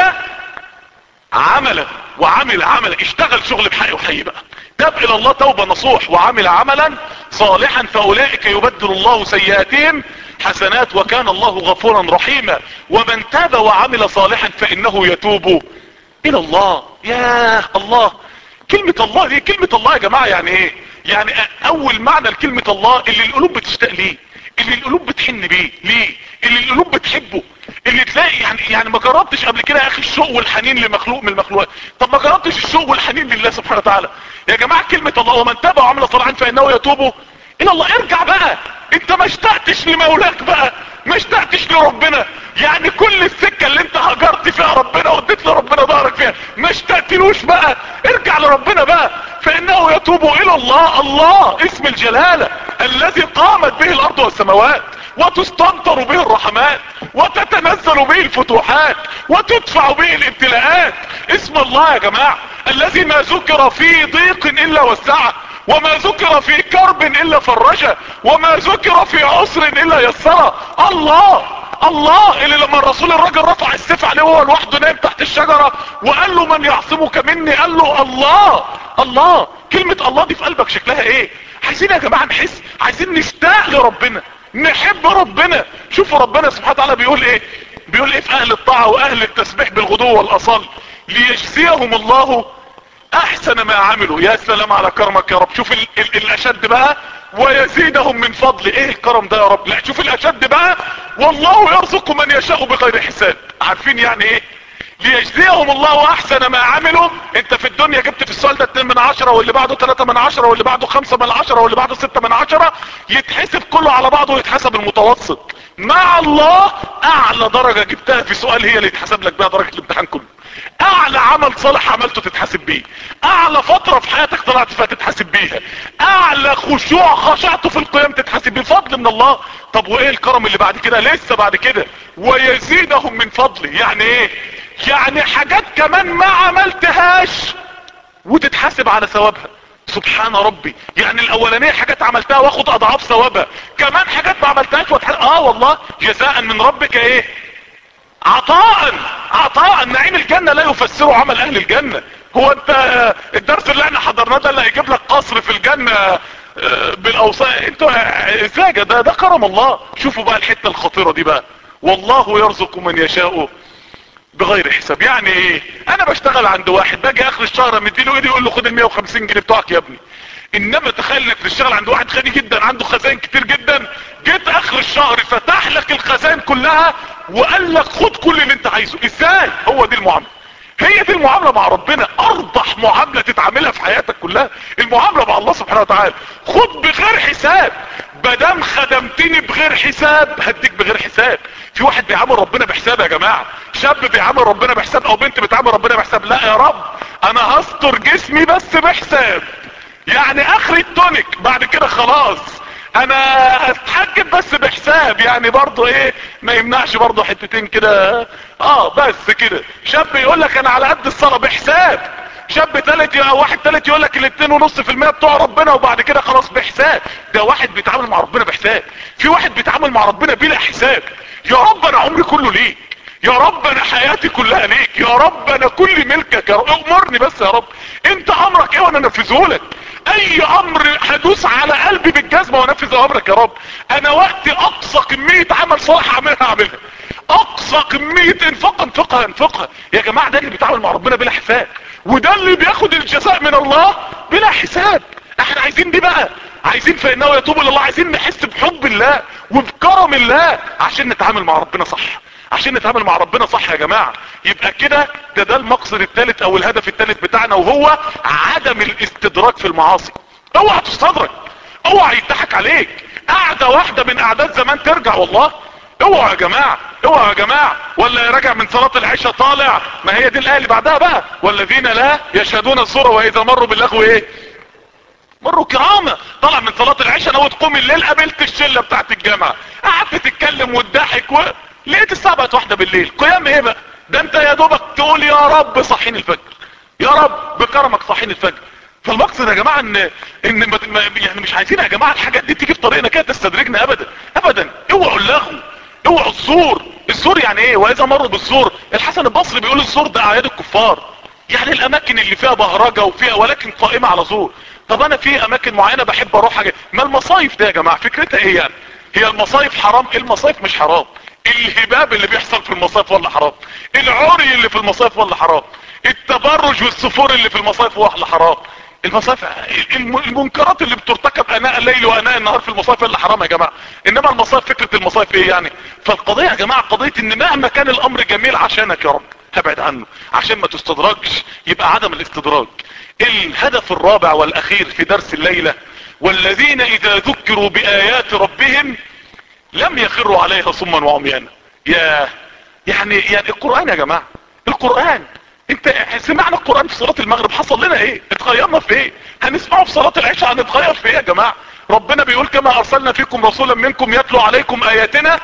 عملا وعمل عملا اشتغل شغل بحق وحي بقى تاب الى الله توبة نصوح وعمل عملا صالحا فاولئك يبدل الله سيئاتهم حسنات وكان الله غفورا رحيما ومن تاب وعمل صالحا فانه يتوب الى الله يا الله كلمة الله دي كلمة الله يا جماعة يعني ايه يعني اول معنى لكلمة الله اللي القلوب بتشتاق ليه اللي القلوب بتحن بيه ليه اللي القلوب بتحبه اللي تلاقي يعني يعني ما جربتش قبل كده يا اخي الشوق والحنين لمخلوق من المخلوقات طب ما جربتش الشوق والحنين لله سبحانه وتعالى يا جماعه كلمه الله ومن تاب وعمل صالحا فانه يتوب الى الله ارجع بقى انت ما اشتقتش لمولاك بقى ما اشتقتش لربنا يعني كل السكه اللي انت هجرت فيها ربنا واديت لربنا ظهرك فيها ما اشتقتلوش بقى ارجع لربنا بقى فانه يتوب الى الله الله اسم الجلاله الذي قامت به الارض والسماوات وتستنطر به الرحمات وتتنزل به الفتوحات وتدفع به الابتلاءات اسم الله يا جماعة الذي ما ذكر في ضيق الا وسعه وما ذكر في كرب الا فرجه وما ذكر في عسر الا يسره الله الله اللي لما الرسول الراجل رفع السيف عليه وهو لوحده نايم تحت الشجرة وقال له من يعصمك مني قال له الله الله كلمة الله دي في قلبك شكلها ايه عايزين يا جماعة نحس عايزين نشتاق لربنا نحب ربنا شوفوا ربنا سبحانه وتعالى بيقول ايه بيقول ايه في اهل الطاعة واهل التسبيح بالغدو والاصال ليجزيهم الله احسن ما عملوا يا سلام على كرمك يا رب شوف ال ال الاشد بقى ويزيدهم من فضل ايه الكرم ده يا رب لا شوف الاشد بقى والله يرزق من يشاء بغير حساب عارفين يعني ايه ليجزيهم الله احسن ما عملوا انت في الدنيا جبت في السؤال ده 2 من عشرة واللي بعده 3 من عشرة واللي بعده 5 من عشرة واللي بعده 6 من عشرة يتحسب كله على بعضه ويتحسب المتوسط مع الله اعلى درجة جبتها في سؤال هي اللي يتحسب لك بها درجة الامتحان كله اعلى عمل صالح عملته تتحسب بيه اعلى فترة في حياتك طلعت فيها تتحسب بيها اعلى خشوع خشعته في القيام تتحسب بفضل من الله طب وايه الكرم اللي بعد كده لسه بعد كده ويزيدهم من فضله يعني ايه يعني حاجات كمان ما عملتهاش وتتحاسب على ثوابها سبحان ربي يعني الاولانية حاجات عملتها واخد اضعاف ثوابها كمان حاجات ما عملتهاش وتحاسب اه والله جزاء من ربك ايه عطاء عطاء نعيم الجنة لا يفسره عمل اهل الجنة هو انت الدرس اللي احنا حضرناه ده اللي هيجيب لك قصر في الجنة بالاوصاف انتوا ازاي ده ده كرم الله شوفوا بقى الحتة الخطيرة دي بقى والله يرزق من يشاء بغير حساب يعني ايه انا بشتغل عند واحد باجي اخر الشهر مديله ايدي يقول له خد ال 150 جنيه بتوعك يا ابني انما تخيل انك تشتغل عند واحد غني جدا عنده خزائن كتير جدا جيت اخر الشهر فتح لك الخزائن كلها وقال لك خد كل اللي انت عايزه ازاي هو دي المعامله هي دي المعامله مع ربنا اربح معامله تتعاملها في حياتك كلها المعامله مع مع الله سبحانه وتعالى خد بغير حساب بدام خدمتني بغير حساب هديك بغير حساب في واحد بيعامل ربنا بحساب يا جماعة شاب بيعامل ربنا بحساب او بنت بتعامل ربنا بحساب لا يا رب انا هستر جسمي بس بحساب يعني اخر التونيك بعد كده خلاص انا اتحكم بس بحساب يعني برضو ايه ما يمنعش برضو حتتين كده اه بس كده شاب يقول لك انا على قد الصلاة بحساب شاب تالت او واحد تالت يقول لك الاتنين ونص في المية بتوع ربنا وبعد كده خلاص بحساب ده واحد بيتعامل مع ربنا بحساب في واحد بيتعامل مع ربنا بلا حساب يا رب انا عمري كله ليك يا رب انا حياتي كلها ليك يا رب انا كل ملكك يا رب امرني بس يا رب انت امرك ايه وانا انفذه لك اي امر هدوس على قلبي بالجزمة وانفذ امرك يا رب انا وقتي اقصى كمية عمل صالح اعملها اعملها اقصى كمية انفاق انفقها انفقها يا جماعة ده اللي بيتعامل مع ربنا بلا حساب وده اللي بياخد الجزاء من الله بلا حساب احنا عايزين دي بقى عايزين فانه يتوب الى الله عايزين نحس بحب الله وبكرم الله عشان نتعامل مع ربنا صح عشان نتعامل مع ربنا صح يا جماعة يبقى كده ده ده المقصد الثالث او الهدف الثالث بتاعنا وهو عدم الاستدراك في المعاصي اوعى تستدرك اوعى يضحك عليك قعدة واحدة من اعداد زمان ترجع والله اوعى يا جماعة اوعى يا جماعة ولا راجع من صلاة العشاء طالع ما هي دي الايه اللي بعدها بقى والذين لا يشهدون الصورة واذا مروا باللغو ايه مروا كرامة طلع من صلاة العشاء ناوي تقوم الليل قابلت الشلة بتاعت الجامعة قعدت تتكلم وتضحك و... لقيت الساعة بقت واحدة بالليل قيام ايه بقى ده انت يا دوبك تقول يا رب صحيني الفجر يا رب بكرمك صحيني الفجر فالمقصد يا جماعة ان ان ما يعني مش عايزين يا جماعة الحاجات دي تيجي في طريقنا كده تستدرجنا ابدا ابدا اوعوا اللغو اوعوا الزور الزور يعني ايه واذا مروا بالزور الحسن البصري بيقول الزور ده اعياد الكفار يعني الاماكن اللي فيها بهرجة وفيها ولكن قائمة على زور طب انا في اماكن معينة بحب اروح حاجة ما المصايف ده يا جماعة فكرتها ايه يعني هي المصايف حرام المصايف مش حرام الهباب اللي بيحصل في المصايف ولا حرام العري اللي في المصايف ولا حرام التبرج والسفور اللي في المصايف ولا حرام المصايف المنكرات اللي بترتكب اناء الليل واناء النهار في المصايف اللي حرام يا جماعة انما المصايف فكرة المصايف ايه يعني فالقضية يا جماعة قضية ان مهما كان الامر جميل عشانك يا رب هبعد عنه عشان ما تستدرجش يبقى عدم الاستدراج الهدف الرابع والاخير في درس الليلة والذين اذا ذكروا بايات ربهم لم يخروا عليها صما وعميانا يا يعني يعني القرآن يا جماعة القرآن انت سمعنا القرآن في صلاة المغرب حصل لنا ايه اتغيرنا في ايه هنسمعه في صلاة العشاء هنتغير في ايه يا جماعة ربنا بيقول كما ارسلنا فيكم رسولا منكم يتلو عليكم اياتنا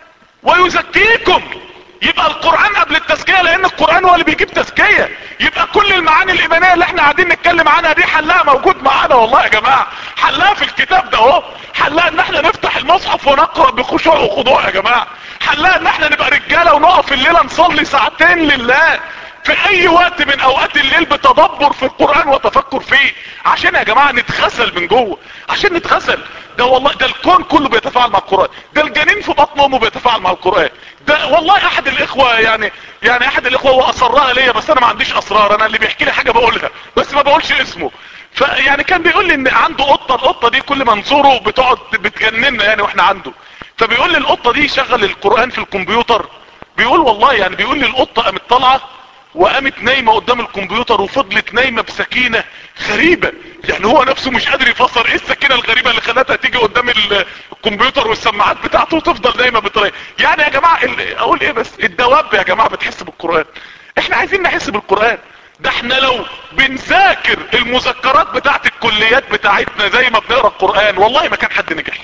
ويزكيكم يبقى القرآن قبل التزكية لان القرآن هو اللي بيجيب تزكية يبقى كل المعاني الايمانية اللي احنا قاعدين نتكلم عنها دي حلها موجود معانا والله يا جماعة حلها في الكتاب ده اهو حلها ان احنا نفتح المصحف ونقرأ بخشوع وخضوع يا جماعة حلها ان احنا نبقى رجالة ونقف الليلة نصلي ساعتين لله في اي وقت من اوقات الليل بتدبر في القرآن وتفكر فيه عشان يا جماعة نتغسل من جوه عشان نتغسل ده والله ده الكون كله بيتفاعل مع القرآن ده الجنين في بطن امه بيتفاعل مع القرآن ده والله احد الاخوة يعني يعني احد الاخوة هو اصرها ليا بس انا ما عنديش اسرار انا اللي بيحكي لي حاجة بقولها بس ما بقولش اسمه فيعني كان بيقول لي ان عنده قطة القطة دي كل ما نزوره بتقعد بتجننا يعني واحنا عنده فبيقول لي القطة دي شغل القرآن في الكمبيوتر بيقول والله يعني بيقول لي القطة قامت طالعة وقامت نايمة قدام الكمبيوتر وفضلت نايمة بسكينة غريبة يعني هو نفسه مش قادر يفسر ايه السكينة الغريبة اللي خلتها تيجي قدام الكمبيوتر والسماعات بتاعته وتفضل نايمة بطريقة يعني يا جماعة اقول ايه بس الدواب يا جماعة بتحس بالقرآن احنا عايزين نحس بالقرآن ده احنا لو بنذاكر المذكرات بتاعت الكليات بتاعتنا زي ما بنقرا القرآن والله ما كان حد نجح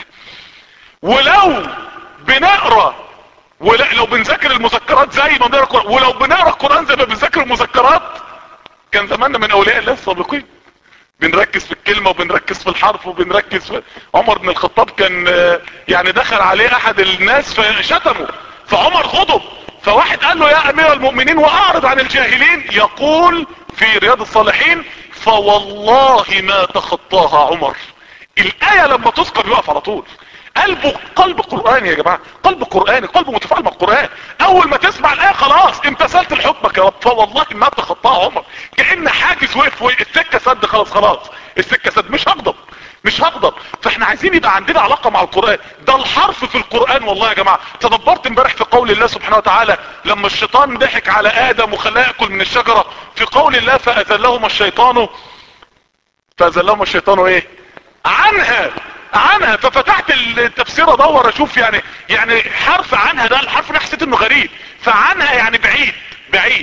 ولو بنقرا ولا لو بنذاكر المذكرات زي ما بنقرا القرآن ولو بنقرا القرآن زي ما بنذاكر المذكرات كان زماننا من اولياء الله السابقين بنركز في الكلمة وبنركز في الحرف وبنركز في عمر بن الخطاب كان يعني دخل عليه احد الناس فشتمه فعمر غضب فواحد قال له يا امير المؤمنين واعرض عن الجاهلين يقول في رياض الصالحين فوالله ما تخطاها عمر الاية لما تذكر يقف على طول قلبه قلب قرآني يا جماعة قلب قرآني قلب متفاعل مع القرآن اول ما تسمع الاية خلاص امتثلت لحكمك يا رب فوالله ما تخطاها عمر كأن حاجز وقف السكة سد خلاص خلاص السكة سد مش هغضب مش هغضب فاحنا عايزين يبقى عندنا علاقة مع القرآن ده الحرف في القرآن والله يا جماعة تدبرت امبارح في قول الله سبحانه وتعالى لما الشيطان ضحك على ادم وخلاه ياكل من الشجرة في قول الله فاذلهما الشيطان فازلهم الشيطان ايه عنها عنها ففتحت التفسير ادور اشوف يعني يعني حرف عنها ده الحرف انا حسيت انه غريب فعنها يعني بعيد بعيد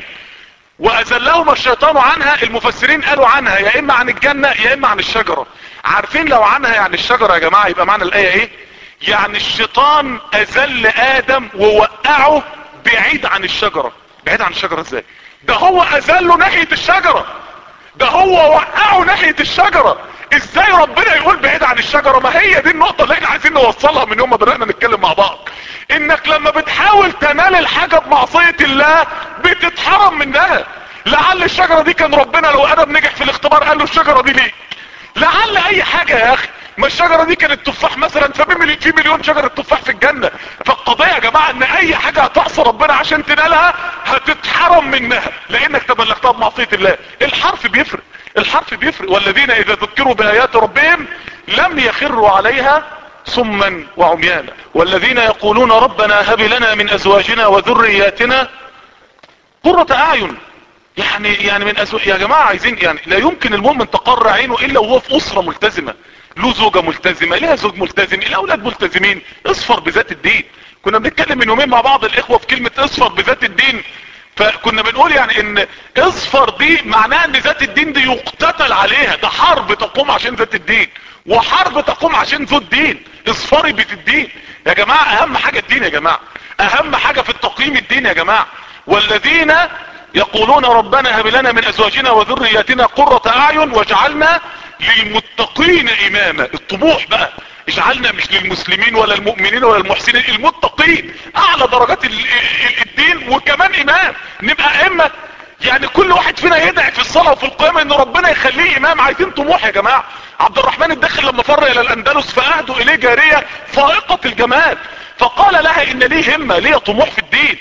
وازلهم الشيطان عنها المفسرين قالوا عنها يا اما عن الجنة يا اما عن الشجرة عارفين لو عنها يعني الشجرة يا جماعة يبقى معنى الاية ايه يعني الشيطان ازل ادم ووقعه بعيد عن الشجرة بعيد عن الشجرة ازاي ده هو ازله ناحية الشجرة ده هو وقعه ناحية الشجرة ازاي ربنا يقول بعيد عن الشجرة ما هي دي النقطة اللي احنا عايزين نوصلها من يوم ما بدأنا نتكلم مع بعض انك لما بتحاول تنال الحاجة بمعصية الله بتتحرم منها لعل الشجرة دي كان ربنا لو ادم نجح في الاختبار قال له الشجرة دي ليه لعل اي حاجة يا اخي ما الشجرة دي كانت تفاح مثلا ففي في مليون شجرة تفاح في الجنة فالقضية يا جماعة ان اي حاجة هتعصى ربنا عشان تنالها هتتحرم منها لانك تبلغتها بمعصية الله الحرف بيفرق الحرف بيفرق والذين اذا ذكروا بايات ربهم لم يخروا عليها صما وعميانا والذين يقولون ربنا هب لنا من ازواجنا وذرياتنا قرة اعين يعني يعني من أزواج يا جماعة عايزين يعني لا يمكن المؤمن تقر عينه الا وهو في اسرة ملتزمة له زوجة ملتزمة لها زوج ملتزم الاولاد ملتزمين اصفر بذات الدين كنا بنتكلم من يومين مع بعض الاخوة في كلمة اصفر بذات الدين فكنا بنقول يعني ان اصفر دي معناها ان ذات الدين دي يقتتل عليها ده حرب تقوم عشان ذات الدين وحرب تقوم عشان ذو الدين اصفري بذات الدين يا جماعة اهم حاجة الدين يا جماعة اهم حاجة في التقييم الدين يا جماعة والذين يقولون ربنا هب لنا من ازواجنا وذرياتنا قرة اعين واجعلنا للمتقين اماما الطموح بقى اجعلنا مش للمسلمين ولا المؤمنين ولا المحسنين المتقين اعلى درجات الدين وكمان امام نبقى ائمة يعني كل واحد فينا يدعي في الصلاة وفي القيامة ان ربنا يخليه امام عايزين طموح يا جماعة عبد الرحمن الداخل لما فر الى الاندلس فاهدوا اليه جارية فائقة الجمال فقال لها ان ليه همة ليه طموح في الدين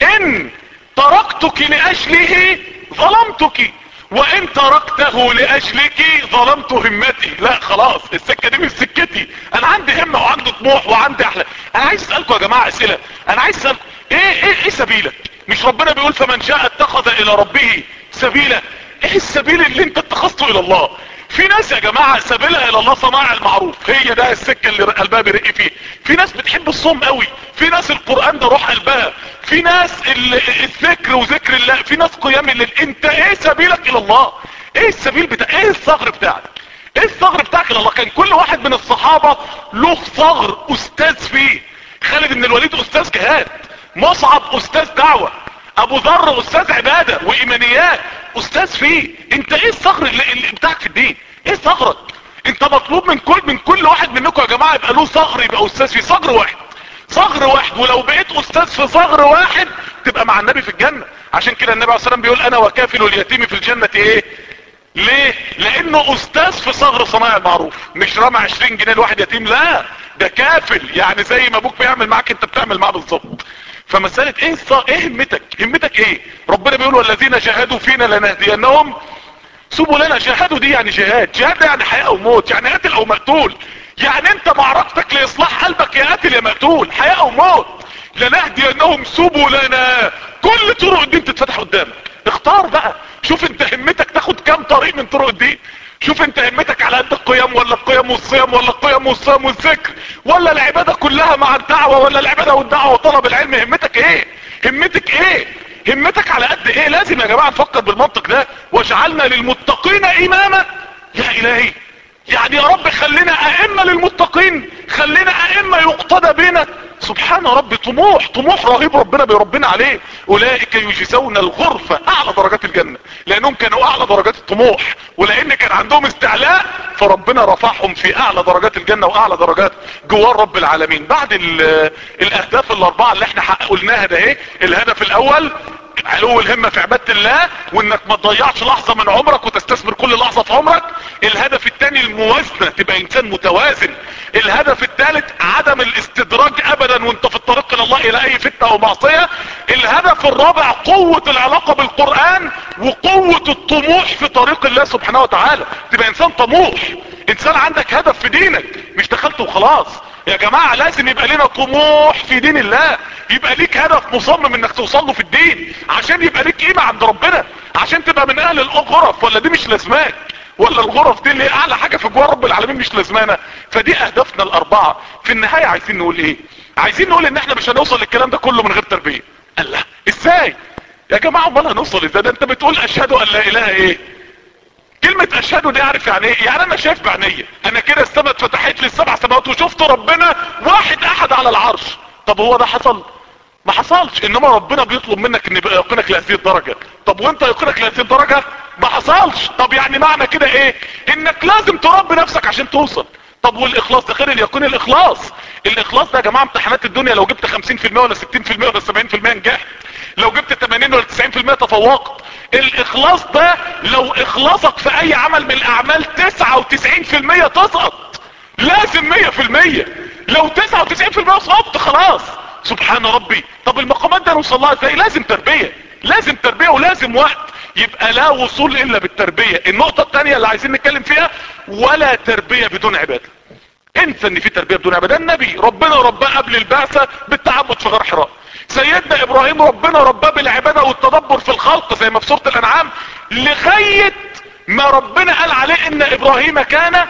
ان تركتك لاجله ظلمتك وان تركته لاجلك ظلمت همتي لا خلاص السكة دي مش سكتي انا عندي همة وعندي طموح وعندي احلام انا عايز اسألكم يا جماعة اسئلة انا عايز اسألكم ايه ايه ايه سبيلك مش ربنا بيقول فمن شاء اتخذ الى ربه سبيلا ايه السبيل اللي انت اتخذته الى الله في ناس يا جماعة سبيلها الى الله صناع المعروف هي ده السكة اللي قلبها بيرق فيه في ناس بتحب الصوم قوي في ناس القرآن ده روح قلبها في ناس الذكر وذكر الله في ناس قيام الليل انت ايه سبيلك الى الله ايه السبيل بتاع ايه الثغر بتاعك ايه الثغر بتاعك الى الله كان كل واحد من الصحابة له ثغر استاذ فيه خالد بن الوليد استاذ جهاد مصعب استاذ دعوة ابو ذر استاذ عبادة وايمانيات استاذ فيه انت ايه الثغر اللي, اللي بتاعك في الدين ايه ثغرك انت مطلوب من كل من كل واحد منكم يا جماعة يبقى له ثغر يبقى استاذ فيه ثغر واحد ثغر واحد ولو بقيت استاذ في ثغر واحد تبقى مع النبي في الجنة عشان كده النبي عليه الصلاة والسلام بيقول انا وكافل اليتيم في الجنة ايه ليه لانه استاذ في ثغر صناعة المعروف مش رمى 20 جنيه لواحد يتيم لا ده كافل يعني زي ما ابوك بيعمل معاك انت بتعمل معاه بالظبط فمسألة ايه الص... ايه همتك همتك ايه ربنا بيقول والذين جاهدوا فينا لنهدينهم سبلنا جاهدوا دي يعني جهاد جهاد يعني حياة او موت يعني قاتل او مقتول يعني انت معركتك لاصلاح قلبك يا قاتل يا مقتول حياة او موت لنهدينهم سبلنا كل طرق الدين تتفتح قدامك اختار بقى شوف انت همتك تاخد كام طريق من طرق الدين شوف انت همتك على قد القيام ولا القيام والصيام ولا القيام والصيام والذكر ولا العبادة كلها مع الدعوة ولا العبادة والدعوة وطلب العلم همتك ايه همتك ايه همتك على قد ايه لازم يا جماعة نفكر بالمنطق ده واجعلنا للمتقين اماما يا الهي يعني يا رب خلينا ائمة للمتقين خلينا ائمة يقتدى بينا سبحان ربي طموح طموح رهيب ربنا بيربنا عليه اولئك يجزون الغرفة اعلى درجات الجنة لانهم كانوا اعلى درجات الطموح ولان كان عندهم استعلاء فربنا رفعهم في اعلى درجات الجنة واعلى درجات جوار رب العالمين بعد الاهداف الاربعة اللي احنا قلناها ده ايه الهدف الاول علو الهمة في عبادة الله وانك ما تضيعش لحظة من عمرك وتستثمر كل لحظة في عمرك الهدف الثاني الموازنة تبقى انسان متوازن الهدف الثالث عدم الاستدراج ابدا وانت في الطريق الى الله الى اي فتنة او معصية الهدف الرابع قوة العلاقة بالقرآن وقوة الطموح في طريق الله سبحانه وتعالى تبقى انسان طموح انسان عندك هدف في دينك مش دخلت وخلاص يا جماعة لازم يبقى لنا طموح في دين الله يبقى ليك هدف مصمم انك توصل له في الدين عشان يبقى ليك قيمة عند ربنا عشان تبقى من اهل الغرف ولا دي مش لازماك ولا الغرف دي اللي هي اعلى حاجة في جوار رب العالمين مش لازمانة فدي اهدافنا الاربعة في النهاية عايزين نقول ايه عايزين نقول ان احنا مش هنوصل للكلام ده كله من غير تربية الله ازاي يا جماعة امال هنوصل ازاي ده انت بتقول اشهد ان لا اله ايه كلمة اشهد دي اعرف يعني ايه يعني انا شايف بعينيا انا كده السماء اتفتحت لي السبع سماوات وشفت ربنا واحد احد على العرش طب هو ده حصل ما حصلش انما ربنا بيطلب منك ان يبقى يقينك لهذه الدرجة طب وانت يقينك لهذه الدرجة ما حصلش طب يعني معنى كده ايه انك لازم تربي نفسك عشان توصل طب والاخلاص ده غير اليقين الاخلاص الاخلاص ده يا جماعة امتحانات الدنيا لو جبت 50% ولا 60% ولا 70% نجحت لو جبت 80 ولا 90% تفوقت الاخلاص ده لو اخلاصك في اي عمل من الاعمال 99% تسقط لازم 100% لو 99% سقطت خلاص سبحان ربي طب المقامات ده نوصل لها ازاي لازم تربية لازم تربية ولازم وقت يبقى لا وصول الا بالتربية النقطة التانية اللي عايزين نتكلم فيها ولا تربية بدون عبادة انسى ان في تربية بدون عبادة النبي ربنا رباه قبل البعثة بالتعبد في غار حراء سيدنا ابراهيم ربنا رباه بالعبادة والتدبر في الخلق زي ما في سورة الانعام لغاية ما ربنا قال عليه ان ابراهيم كان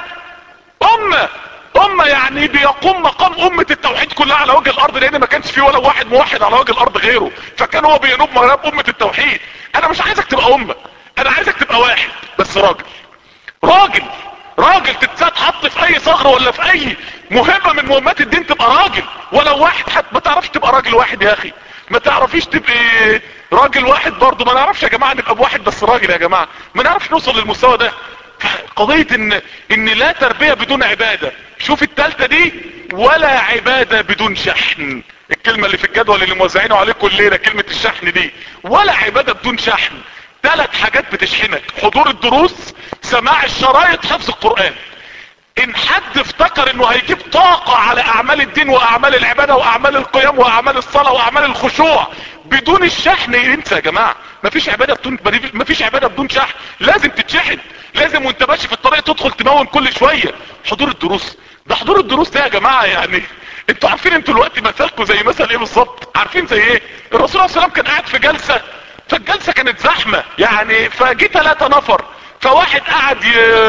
امة امة يعني بيقوم مقام امة التوحيد كلها على وجه الارض لان ما كانش فيه ولا واحد موحد على وجه الارض غيره فكان هو بينوب مراب امة التوحيد انا مش عايزك تبقى امة انا عايزك تبقى واحد بس راجل راجل راجل تتساد حط في اي ثغر ولا في اي مهمة من مهمات الدين تبقى راجل ولو واحد حتى ما تعرفش تبقى راجل واحد يا اخي ما تعرفيش تبقى راجل واحد برضه ما نعرفش يا جماعة نبقى بواحد بس راجل يا جماعة ما نعرفش نوصل للمستوى ده قضية ان ان لا تربية بدون عبادة شوف التالتة دي ولا عبادة بدون شحن الكلمة اللي في الجدول اللي موزعينه عليكم الليلة كلمة الشحن دي ولا عبادة بدون شحن ثلاث حاجات بتشحنك حضور الدروس سماع الشرايط حفظ القرآن ان حد افتكر انه هيجيب طاقة على اعمال الدين واعمال العبادة واعمال القيام واعمال الصلاة واعمال الخشوع بدون الشحن ينسى يا جماعة مفيش عبادة بدون مفيش عبادة بدون شحن لازم تتشحن لازم وانت ماشي في الطريق تدخل تمون كل شوية حضور الدروس ده حضور الدروس ده يا جماعة يعني انتوا عارفين انتوا الوقت مثلكم زي مثل ايه بالظبط عارفين زي ايه الرسول عليه السلام كان قاعد في جلسة فالجلسة كانت زحمة يعني فجي ثلاثة نفر فواحد قعد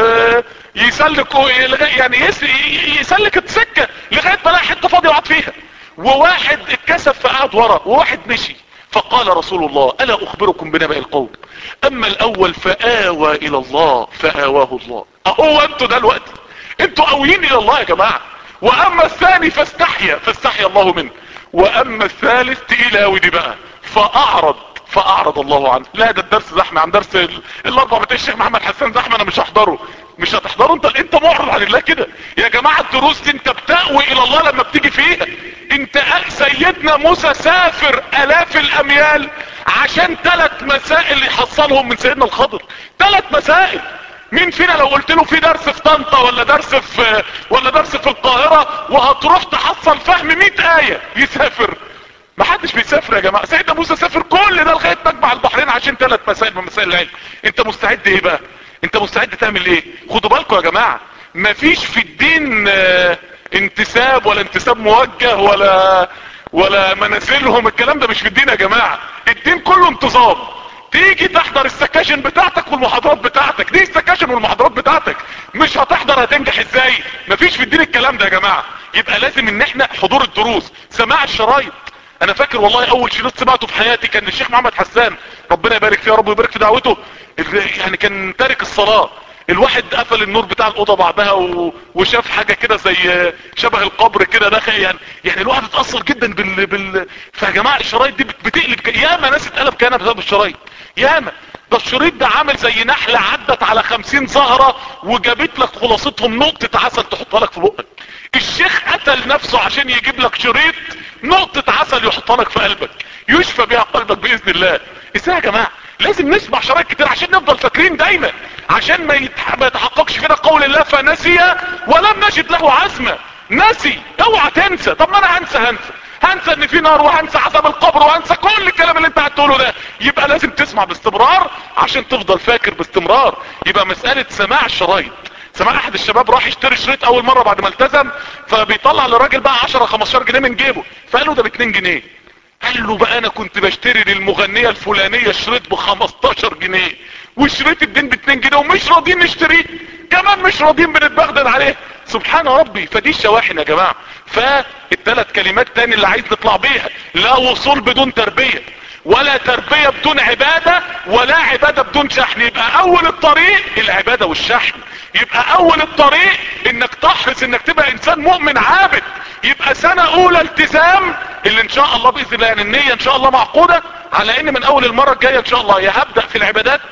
يسلك يعني يسلك السكة لغاية ما لقى حتة فاضية وقعد فيها وواحد اتكسف فقعد ورا وواحد مشي فقال رسول الله الا اخبركم بنبأ القوم اما الاول فآوى الى الله فآواه الله اهو انتوا ده الوقت انتوا قويين الى الله يا جماعة واما الثاني فاستحيا فاستحيا الله منه واما الثالث تقيل قوي دي بقى فاعرض فاعرض الله عنه لا ده الدرس زحمة عن درس الاربع بتاع الشيخ محمد حسان زحمة انا مش هحضره مش هتحضره انت انت معرض عن الله كده يا جماعة الدروس دي انت بتأوي الى الله لما بتيجي فيها انت سيدنا موسى سافر الاف الاميال عشان ثلاث مسائل يحصلهم من سيدنا الخضر ثلاث مسائل مين فينا لو قلت له في درس في طنطا ولا درس في ولا درس في القاهرة وهتروح تحصل فهم 100 آية يسافر ما حدش بيسافر يا جماعة سيدنا موسى سافر كل ده لغاية مجمع البحرين عشان ثلاث مسائل من مسائل العلم انت مستعد ايه بقى انت مستعد تعمل ايه خدوا بالكم يا جماعة مفيش في الدين اه انتساب ولا انتساب موجه ولا ولا منازلهم الكلام ده مش في الدين يا جماعة الدين كله انتظام تيجي تحضر السكاشن بتاعتك والمحاضرات بتاعتك دي السكاشن والمحاضرات بتاعتك مش هتحضر هتنجح ازاي مفيش في الدين الكلام ده يا جماعة يبقى لازم ان احنا حضور الدروس سماع الشرايط انا فاكر والله اول شريط سمعته في حياتي كان الشيخ محمد حسان ربنا يبارك فيه يا رب ويبارك في دعوته يعني كان تارك الصلاة الواحد قفل النور بتاع الاوضه بعدها و... وشاف حاجه كده زي شبه القبر كده داخل يعني يعني الواحد اتاثر جدا بال بال فيا جماعه الشرايط دي بتقلب ياما ناس اتقلب كانها بسبب الشرايط ياما ده الشريط ده عامل زي نحلة عدت على خمسين زهرة وجابت لك خلاصتهم نقطة عسل تحطها لك في بقك الشيخ قتل نفسه عشان يجيب لك شريط نقطة عسل يحطها لك في قلبك يشفى بيها قلبك بإذن الله ازاي يا جماعة لازم نسمع شرايط كتير عشان نفضل فاكرين دايما عشان ما, يتح... ما يتحققش فينا قول الله فنسي ولم نجد له عزمة نسي اوعى تنسى طب ما انا هنسى هنسى هنسى ان في نار وهنسى عذاب القبر وهنسى كل الكلام اللي انت قاعد تقوله ده يبقى لازم تسمع باستمرار عشان تفضل فاكر باستمرار يبقى مسألة سماع الشرايط سمع احد الشباب راح يشتري شريط اول مرة بعد ما التزم فبيطلع للراجل بقى 10 15 جنيه من جيبه فقال له ده ب 2 جنيه قال له بقى انا كنت بشتري للمغنية الفلانية شريط ب 15 جنيه وشريط الدين ب 2 جنيه ومش راضيين نشتريه كمان مش راضيين بنتبغدل عليه سبحان ربي فدي الشواحن يا جماعة فالثلاث كلمات تاني اللي عايز نطلع بيها لا وصول بدون تربية ولا تربية بدون عبادة ولا عبادة بدون شحن يبقى اول الطريق العبادة والشحن يبقى اول الطريق انك تحرص انك تبقى انسان مؤمن عابد يبقى سنة اولى التزام اللي ان شاء الله باذن الله يعني النية ان شاء الله معقودة على ان من اول المرة الجاية ان شاء الله يا هبدأ في العبادات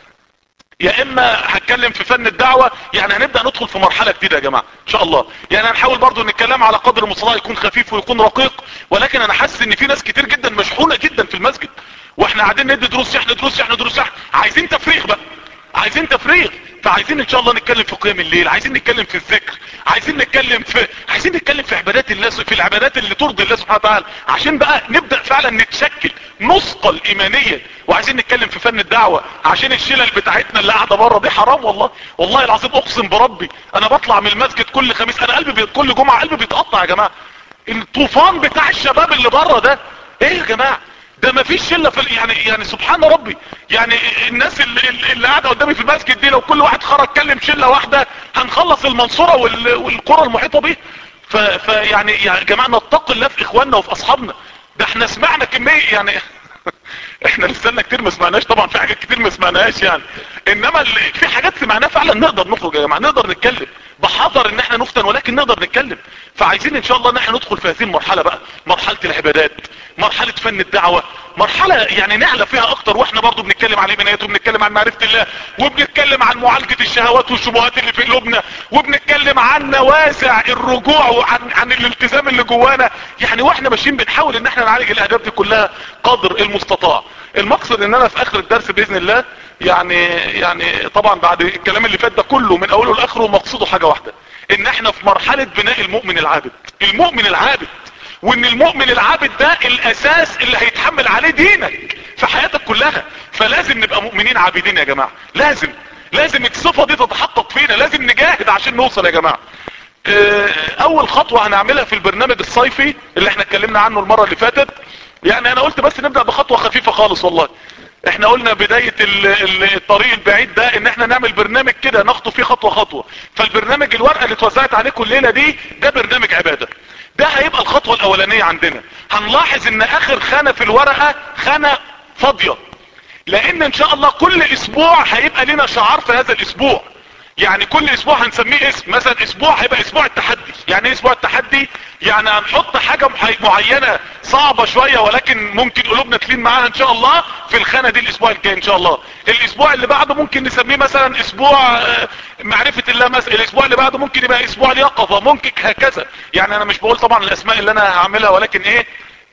يا اما هتكلم في فن الدعوة يعني هنبدأ ندخل في مرحلة جديدة يا جماعة ان شاء الله يعني هنحاول برضو نتكلم على قدر المستطاع يكون خفيف ويكون رقيق ولكن انا حاسس ان في ناس كتير جدا مشحونة جدا في المسجد واحنا قاعدين ندي دروس شحن دروس شحن دروس شحن عايزين تفريغ بقى عايزين تفريغ فعايزين ان شاء الله نتكلم في قيام الليل عايزين نتكلم في الذكر عايزين نتكلم في عايزين نتكلم في عبادات الله في العبادات اللي ترضي الله سبحانه وتعالى عشان بقى نبدأ فعلا نتشكل نثقل ايمانيا وعايزين نتكلم في فن الدعوة عشان الشلل بتاعتنا اللي قاعدة بره دي حرام والله والله العظيم اقسم بربي انا بطلع من المسجد كل خميس انا قلبي بي... كل جمعة قلبي بيتقطع يا جماعة الطوفان بتاع الشباب اللي بره ده ايه يا جماعة ده ما فيش شله في يعني يعني سبحان ربي يعني الناس اللي, اللي قاعده قدامي في المسجد دي لو كل واحد خرج كلم شله واحده هنخلص المنصوره وال والقرى المحيطه بيه فيعني يا جماعه نتقي الله في اخواننا وفي اصحابنا ده احنا سمعنا كميه يعني احنا لسنا كتير ما سمعناش طبعا في حاجات كتير ما سمعناهاش يعني انما اللي في حاجات سمعناها فعلا نقدر نخرج يا جماعه نقدر نتكلم بحذر ان احنا نفتن ولكن نقدر نتكلم فعايزين ان شاء الله ان احنا ندخل في هذه المرحله بقى مرحله العبادات مرحله فن الدعوه مرحله يعني نعلى فيها اكتر واحنا برضو بنتكلم عن الايمانيات وبنتكلم عن معرفه الله وبنتكلم عن معالجه الشهوات والشبهات اللي في قلوبنا وبنتكلم عن نوازع الرجوع وعن عن الالتزام اللي جوانا يعني واحنا ماشيين بنحاول ان احنا نعالج الاهداف دي كلها قدر المستطاع المقصد ان انا في اخر الدرس باذن الله يعني يعني طبعا بعد الكلام اللي فات ده كله من اوله لاخره مقصوده حاجه واحده ان احنا في مرحله بناء المؤمن العابد المؤمن العابد وان المؤمن العابد ده الاساس اللي هيتحمل عليه دينك في حياتك كلها فلازم نبقى مؤمنين عابدين يا جماعه لازم لازم الصفه دي تتحقق فينا لازم نجاهد عشان نوصل يا جماعه اول خطوة هنعملها في البرنامج الصيفي اللي احنا اتكلمنا عنه المرة اللي فاتت يعني انا قلت بس نبدأ بخطوة خفيفة خالص والله احنا قلنا بداية الطريق البعيد ده ان احنا نعمل برنامج كده نخطو فيه خطوة خطوة فالبرنامج الورقة اللي اتوزعت عليكم الليلة دي ده برنامج عبادة ده هيبقى الخطوة الاولانية عندنا هنلاحظ ان اخر خانة في الورقة خانة فاضية لان ان شاء الله كل اسبوع هيبقى لنا شعار في هذا الاسبوع يعني كل اسبوع هنسميه اسم مثلا اسبوع هيبقى اسبوع التحدي يعني ايه اسبوع التحدي يعني هنحط حاجة معينة صعبة شوية ولكن ممكن قلوبنا تلين معاها ان شاء الله في الخانة دي الاسبوع الجاي ان شاء الله الاسبوع اللي بعده ممكن نسميه مثلا اسبوع معرفة الله مثلا الاسبوع اللي بعده ممكن يبقى اسبوع اليقظة ممكن هكذا يعني انا مش بقول طبعا الاسماء اللي انا هعملها ولكن ايه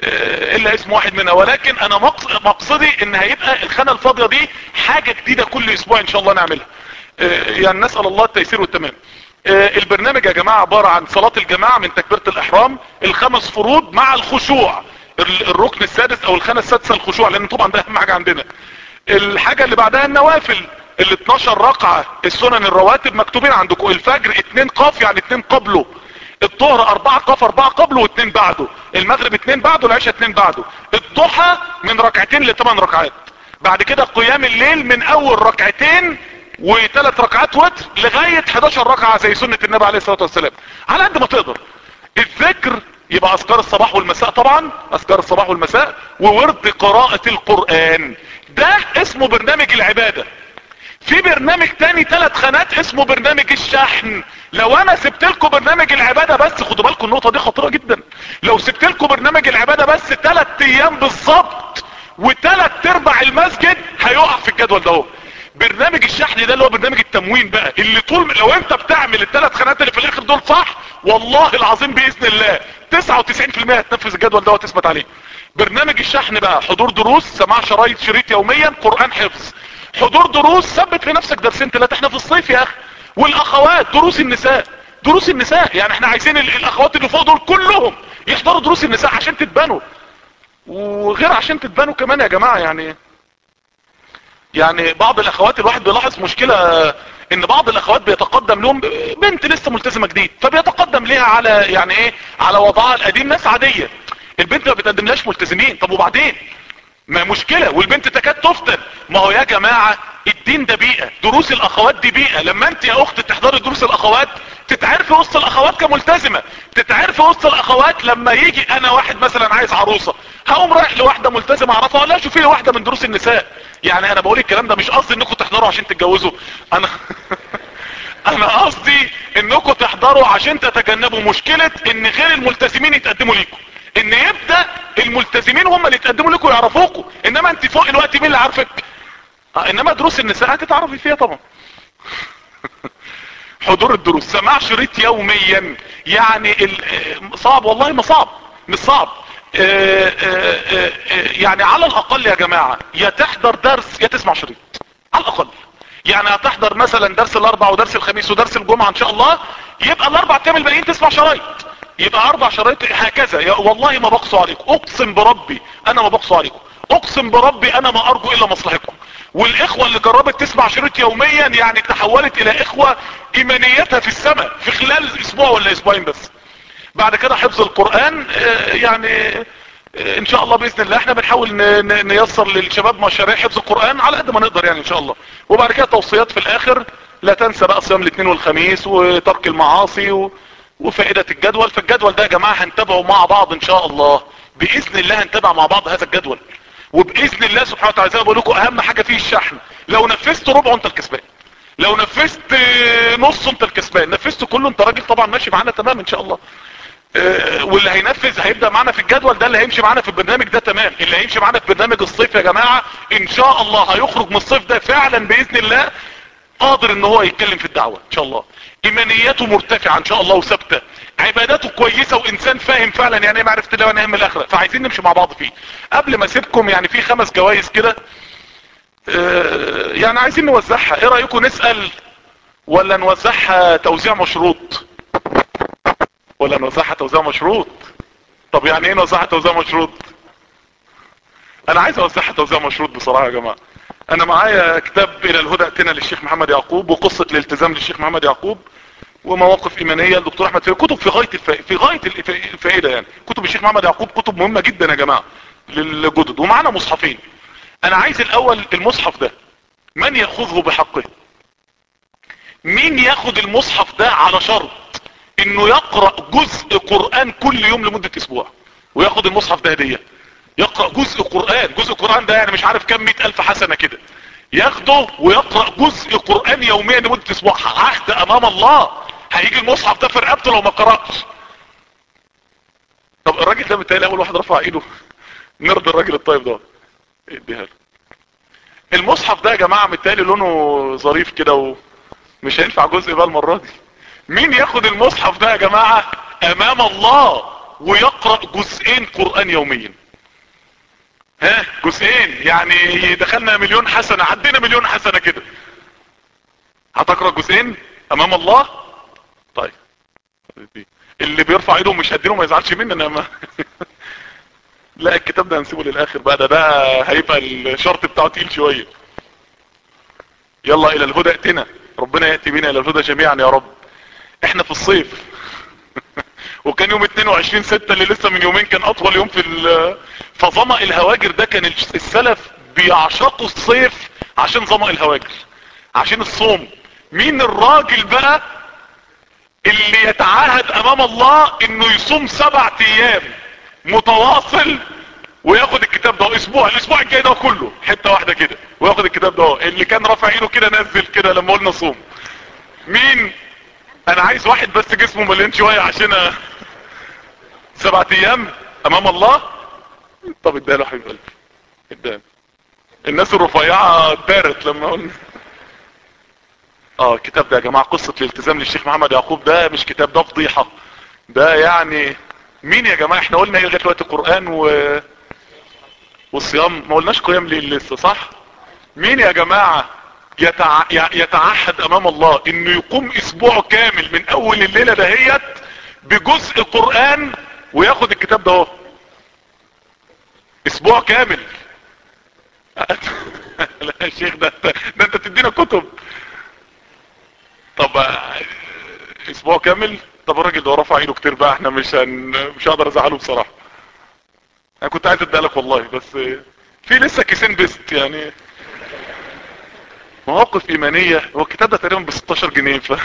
الا اسم واحد منها ولكن انا مقصدي ان هيبقى الخانة الفاضية دي حاجة جديدة كل اسبوع ان شاء الله نعملها يعني نسأل الله التيسير والتمام البرنامج يا جماعة عبارة عن صلاة الجماعة من تكبيرة الاحرام الخمس فروض مع الخشوع الركن السادس او الخانة السادسة الخشوع لان طبعا ده اهم حاجة عندنا الحاجة اللي بعدها النوافل ال 12 رقعة السنن الرواتب مكتوبين عندكم الفجر اتنين قاف يعني اتنين قبله الظهر اربعة قاف اربعة قبله واتنين بعده المغرب اتنين بعده العشاء اتنين بعده الضحى من ركعتين لثمان ركعات بعد كده قيام الليل من اول ركعتين وثلاث ركعات وتر لغاية 11 ركعة زي سنة النبي عليه الصلاة والسلام على قد ما تقدر الذكر يبقى اذكار الصباح والمساء طبعا اذكار الصباح والمساء وورد قراءة القرآن ده اسمه برنامج العبادة في برنامج تاني ثلاث خانات اسمه برنامج الشحن لو انا سبت لكم برنامج العبادة بس خدوا بالكم النقطة دي خطيرة جدا لو سبت لكم برنامج العبادة بس ثلاث ايام بالظبط وثلاث ارباع المسجد هيقع في الجدول ده هو برنامج الشحن ده اللي هو برنامج التموين بقى اللي طول لو انت بتعمل الثلاث خانات اللي في الاخر دول صح والله العظيم باذن الله 99% هتنفذ الجدول ده وتثبت عليه برنامج الشحن بقى حضور دروس سماع شرايط شريط يوميا قرآن حفظ حضور دروس ثبت لنفسك درسين ثلاثة احنا في الصيف يا اخي والاخوات دروس النساء دروس النساء يعني احنا عايزين الاخوات اللي فوق دول كلهم يحضروا دروس النساء عشان تتبنوا وغير عشان تتبنوا كمان يا جماعة يعني يعني بعض الاخوات الواحد بيلاحظ مشكلة ان بعض الاخوات بيتقدم لهم بنت لسه ملتزمة جديد فبيتقدم ليها على يعني ايه على وضعها القديم ناس عادية البنت ما بتقدملهاش ملتزمين طب وبعدين ما مشكلة والبنت تكاد تفتن ما هو يا جماعة الدين ده بيئة دروس الاخوات دي بيئة لما انت يا اخت تحضري دروس الاخوات تتعرفي وسط الاخوات كملتزمة تتعرفي وسط الاخوات لما يجي انا واحد مثلا عايز عروسة هقوم رايح لواحدة ملتزمة اعرفها ولا شوفي لي واحدة من دروس النساء يعني انا بقول الكلام ده مش قصدي انكم تحضروا عشان تتجوزوا انا انا قصدي انكم تحضروا عشان تتجنبوا مشكلة ان غير الملتزمين يتقدموا ليكم ان يبدأ الملتزمين هم اللي يتقدموا لكم ويعرفوكم انما انت فوق الوقت مين اللي عارفك آه انما دروس النساء هتتعرفي فيها طبعا حضور الدروس سماع شريط يوميا يعني ال- صعب والله ما صعب مش صعب آه، آه، آه، يعني على الاقل يا جماعة يا تحضر درس يا تسمع شريط على الاقل يعني هتحضر مثلا درس الاربع ودرس الخميس ودرس الجمعة ان شاء الله يبقى الاربع ايام الباقيين تسمع شرايط يبقى اربع شرايط هكذا يا والله ما بقصوا عليكم اقسم بربي انا ما بقصوا عليكم اقسم بربي انا ما ارجو الا مصلحتكم والاخوة اللي جربت تسمع شريط يوميا يعني تحولت الى اخوة ايمانيتها في السماء في خلال اسبوع ولا اسبوعين بس بعد كده حفظ القرآن آه، يعني آه، ان شاء الله باذن الله احنا بنحاول ن- ن- نيسر للشباب مشاريع حفظ القرآن على قد ما نقدر يعني ان شاء الله وبعد كده توصيات في الاخر لا تنسى بقى صيام الاثنين والخميس وترك المعاصي و... وفائدة الجدول فالجدول ده يا جماعة هنتابعه مع بعض ان شاء الله باذن الله هنتابع مع بعض هذا الجدول وباذن الله سبحانه وتعالى زي ما بقول لكم اهم حاجة فيه الشحن لو نفذت ربعه انت الكسبان لو نفذت آه، نصه انت الكسبان نفذت كله انت راجل طبعا ماشي معانا تمام ان شاء الله آه، واللي هينفذ هيبدأ معانا في الجدول ده اللي هيمشي معانا في البرنامج ده تمام اللي هيمشي معانا في برنامج الصيف يا جماعة ان شاء الله هيخرج من الصيف ده فعلا باذن الله قادر ان هو يتكلم في الدعوة ان شاء الله ايمانياته مرتفعة ان شاء الله وثابتة عباداته كويسة وانسان فاهم فعلا يعني ايه معرفة الله ونعم الاخرة فعايزين نمشي مع بعض فيه قبل ما اسيبكم يعني في خمس جوائز كده آه، يعني عايزين نوزعها ايه رأيكم نسأل ولا نوزعها توزيع مشروط ولا نوزعها توزيع مشروط طب يعني ايه نوزعها توزيع مشروط انا عايز اوزعها توزيع مشروط بصراحة يا جماعة انا معايا كتاب الى الهدى اتنا للشيخ محمد يعقوب وقصة الالتزام للشيخ محمد يعقوب ومواقف ايمانية للدكتور احمد فيه كتب في غاية الف... في غاية الف- الفائدة يعني كتب الشيخ محمد يعقوب كتب مهمة جدا يا جماعة للجدد ومعانا مصحفين انا عايز الاول المصحف ده من ياخذه بحقه مين ياخد المصحف ده على شرط انه يقرأ جزء قرآن كل يوم لمدة اسبوع وياخد المصحف ده هدية يقرأ جزء قرآن جزء قرآن ده يعني مش عارف كم مئة الف حسنة كده ياخده ويقرأ جزء قرآن يوميا لمدة اسبوع عهد امام الله هيجي المصحف ده في رقبته لو ما قرأش طب الراجل ده بالتالي اول واحد رفع ايده نرضي الراجل الطيب ده اديها له المصحف ده يا جماعة بالتالي لونه ظريف كده ومش هينفع جزء بقى المرة دي مين ياخد المصحف ده يا جماعة امام الله ويقرأ جزئين قرآن يوميا ها جزئين يعني دخلنا مليون حسنة عدينا مليون حسنة كده هتقرأ جزئين امام الله طيب اللي بيرفع ايده مش هديله ما يزعلش مني انا ما لا الكتاب ده هنسيبه للاخر بقى ده ده هيبقى الشرط بتاعه تقيل شوية يلا الى الهدى ائتنا ربنا يأتي بنا الى الهدى جميعا يا رب احنا في الصيف وكان يوم 22 6 اللي لسه من يومين كان اطول يوم في ال- فظمأ الهواجر ده كان السلف بيعشقوا الصيف عشان ظمأ الهواجر عشان الصوم مين الراجل بقى اللي يتعاهد امام الله انه يصوم سبع ايام متواصل وياخد الكتاب ده اسبوع الاسبوع الجاي ده كله حتة واحدة كده وياخد الكتاب ده اللي كان رافع ايده كده نزل كده لما قلنا صوم مين انا عايز واحد بس جسمه مليان شوية عشان أ- سبعة ايام امام الله طب اداله حبيب قلبي اداله الناس الرفيعة دارت لما قلنا اه الكتاب ده يا جماعة قصة الالتزام للشيخ محمد يعقوب ده مش كتاب ده فضيحة ده يعني مين يا جماعة احنا قلنا ايه لغاية دلوقتي القرآن و... والصيام ما قلناش قيام ليل لسه صح مين يا جماعة يتع... ي- يتعهد امام الله انه يقوم اسبوع كامل من اول الليلة دهيت بجزء قرآن وياخد الكتاب ده اهو اسبوع كامل لا يا شيخ ده انت ده انت تدينا كتب طب آه، اسبوع كامل طب الراجل ده رفع ايده كتير بقى احنا مش هن... مش هقدر ازعله بصراحة انا كنت عايز اديها لك والله بس في لسه كيسين بيست يعني مواقف ايمانية هو الكتاب ده تقريبا ب 16 جنيه ف...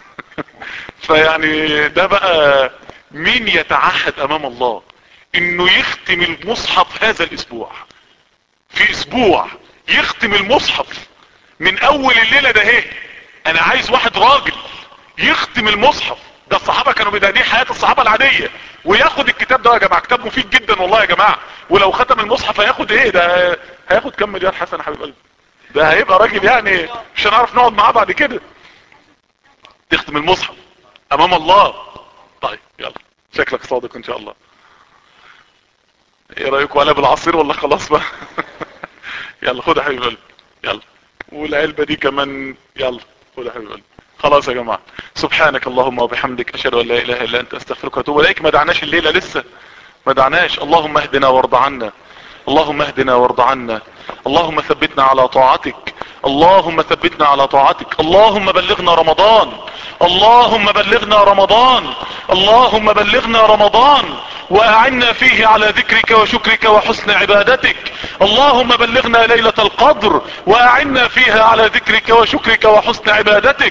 فيعني ده بقى مين يتعهد امام الله انه يختم المصحف هذا الاسبوع في اسبوع يختم المصحف من اول الليلة ده اهي انا عايز واحد راجل يختم المصحف ده الصحابة كانوا بدأنين حياة الصحابة العادية وياخد الكتاب ده يا جماعة كتاب مفيد جدا والله يا جماعة ولو ختم المصحف هياخد ايه ده هياخد كم مليار حسن يا حبيب قلبي ده هيبقى راجل يعني مش هنعرف نقعد معاه بعد كده تختم المصحف امام الله طيب يلا شكلك صادق ان شاء الله ايه رايكم انا بالعصير ولا خلاص بقى يلا خد يا حبيب قلبي يلا والعلبة دي كمان يلا خد يا حبيب قلبي خلاص يا جماعة سبحانك اللهم وبحمدك اشهد ان لا اله الا انت استغفرك واتوب اليك ما دعناش الليلة لسه ما دعناش اللهم اهدنا وارض عنا اللهم اهدنا وارض عنا اللهم ثبتنا على طاعتك اللهم ثبتنا على طاعتك اللهم بلغنا رمضان اللهم بلغنا رمضان اللهم بلغنا رمضان واعنا فيه على ذكرك وشكرك وحسن عبادتك اللهم بلغنا ليلة القدر واعنا فيها على ذكرك وشكرك وحسن عبادتك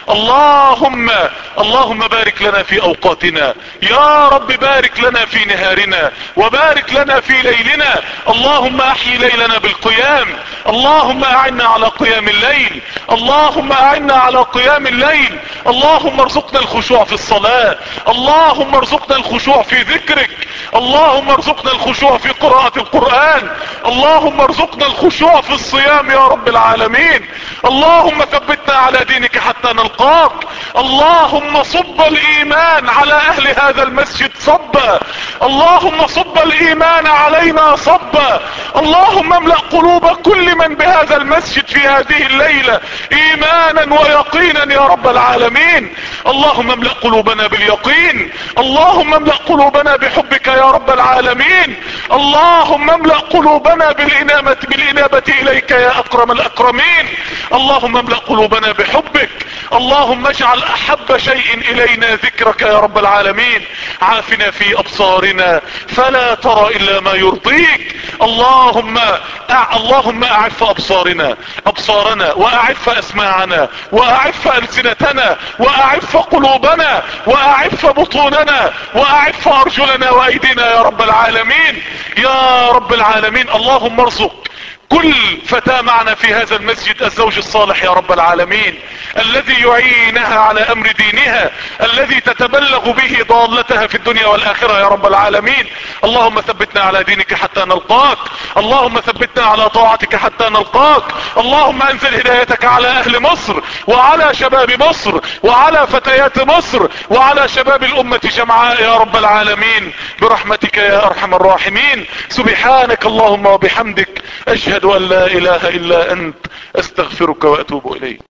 اللهم اللهم بارك لنا في اوقاتنا يا رب بارك لنا في نهارنا وبارك لنا في ليلنا اللهم احيي ليلنا بالقيام اللهم اعنا على قيام الليل اللهم اعنا على قيام الليل اللهم ارزقنا الخشوع في الصلاة اللهم ارزقنا الخشوع في ذكرك اللهم ارزقنا الخشوع في قراءة القرآن اللهم ارزقنا الخشوع في الصيام يا رب العالمين اللهم ثبتنا على دينك حتى نلقاك اللهم صب الايمان على اهل هذا المسجد صبا اللهم صب الايمان علينا صبا اللهم املأ قلوب كل من بهذا المسجد في هذه الليلة ايمانا ويقينا يا رب العالمين اللهم املأ قلوبنا باليقين اللهم املأ قلوبنا بحبك يا رب العالمين اللهم املأ قلوبنا بالانابة, بالانابة اليك يا اكرم الاكرمين اللهم املأ قلوبنا بحبك اللهم اجعل احب شيء الينا ذكرك يا رب العالمين عافنا في ابصارنا فلا ترى الا ما يرضيك اللهم أع... اللهم اعف ابصارنا ابصارنا واعف اسماعنا واعف السنتنا واعف قلوبنا واعف بطوننا واعف ارجلنا وايدينا يا رب العالمين يا رب العالمين اللهم ارزق كل فتاة معنا في هذا المسجد الزوج الصالح يا رب العالمين الذي يعينها على امر دينها الذي تتبلغ به ضالتها في الدنيا والاخرة يا رب العالمين اللهم ثبتنا على دينك حتى نلقاك اللهم ثبتنا على طاعتك حتى نلقاك اللهم انزل هدايتك على اهل مصر وعلى شباب مصر وعلى فتيات مصر وعلى شباب الامة جمعاء يا رب العالمين برحمتك يا ارحم الراحمين سبحانك اللهم وبحمدك اشهد ان لا اله الا انت استغفرك واتوب اليك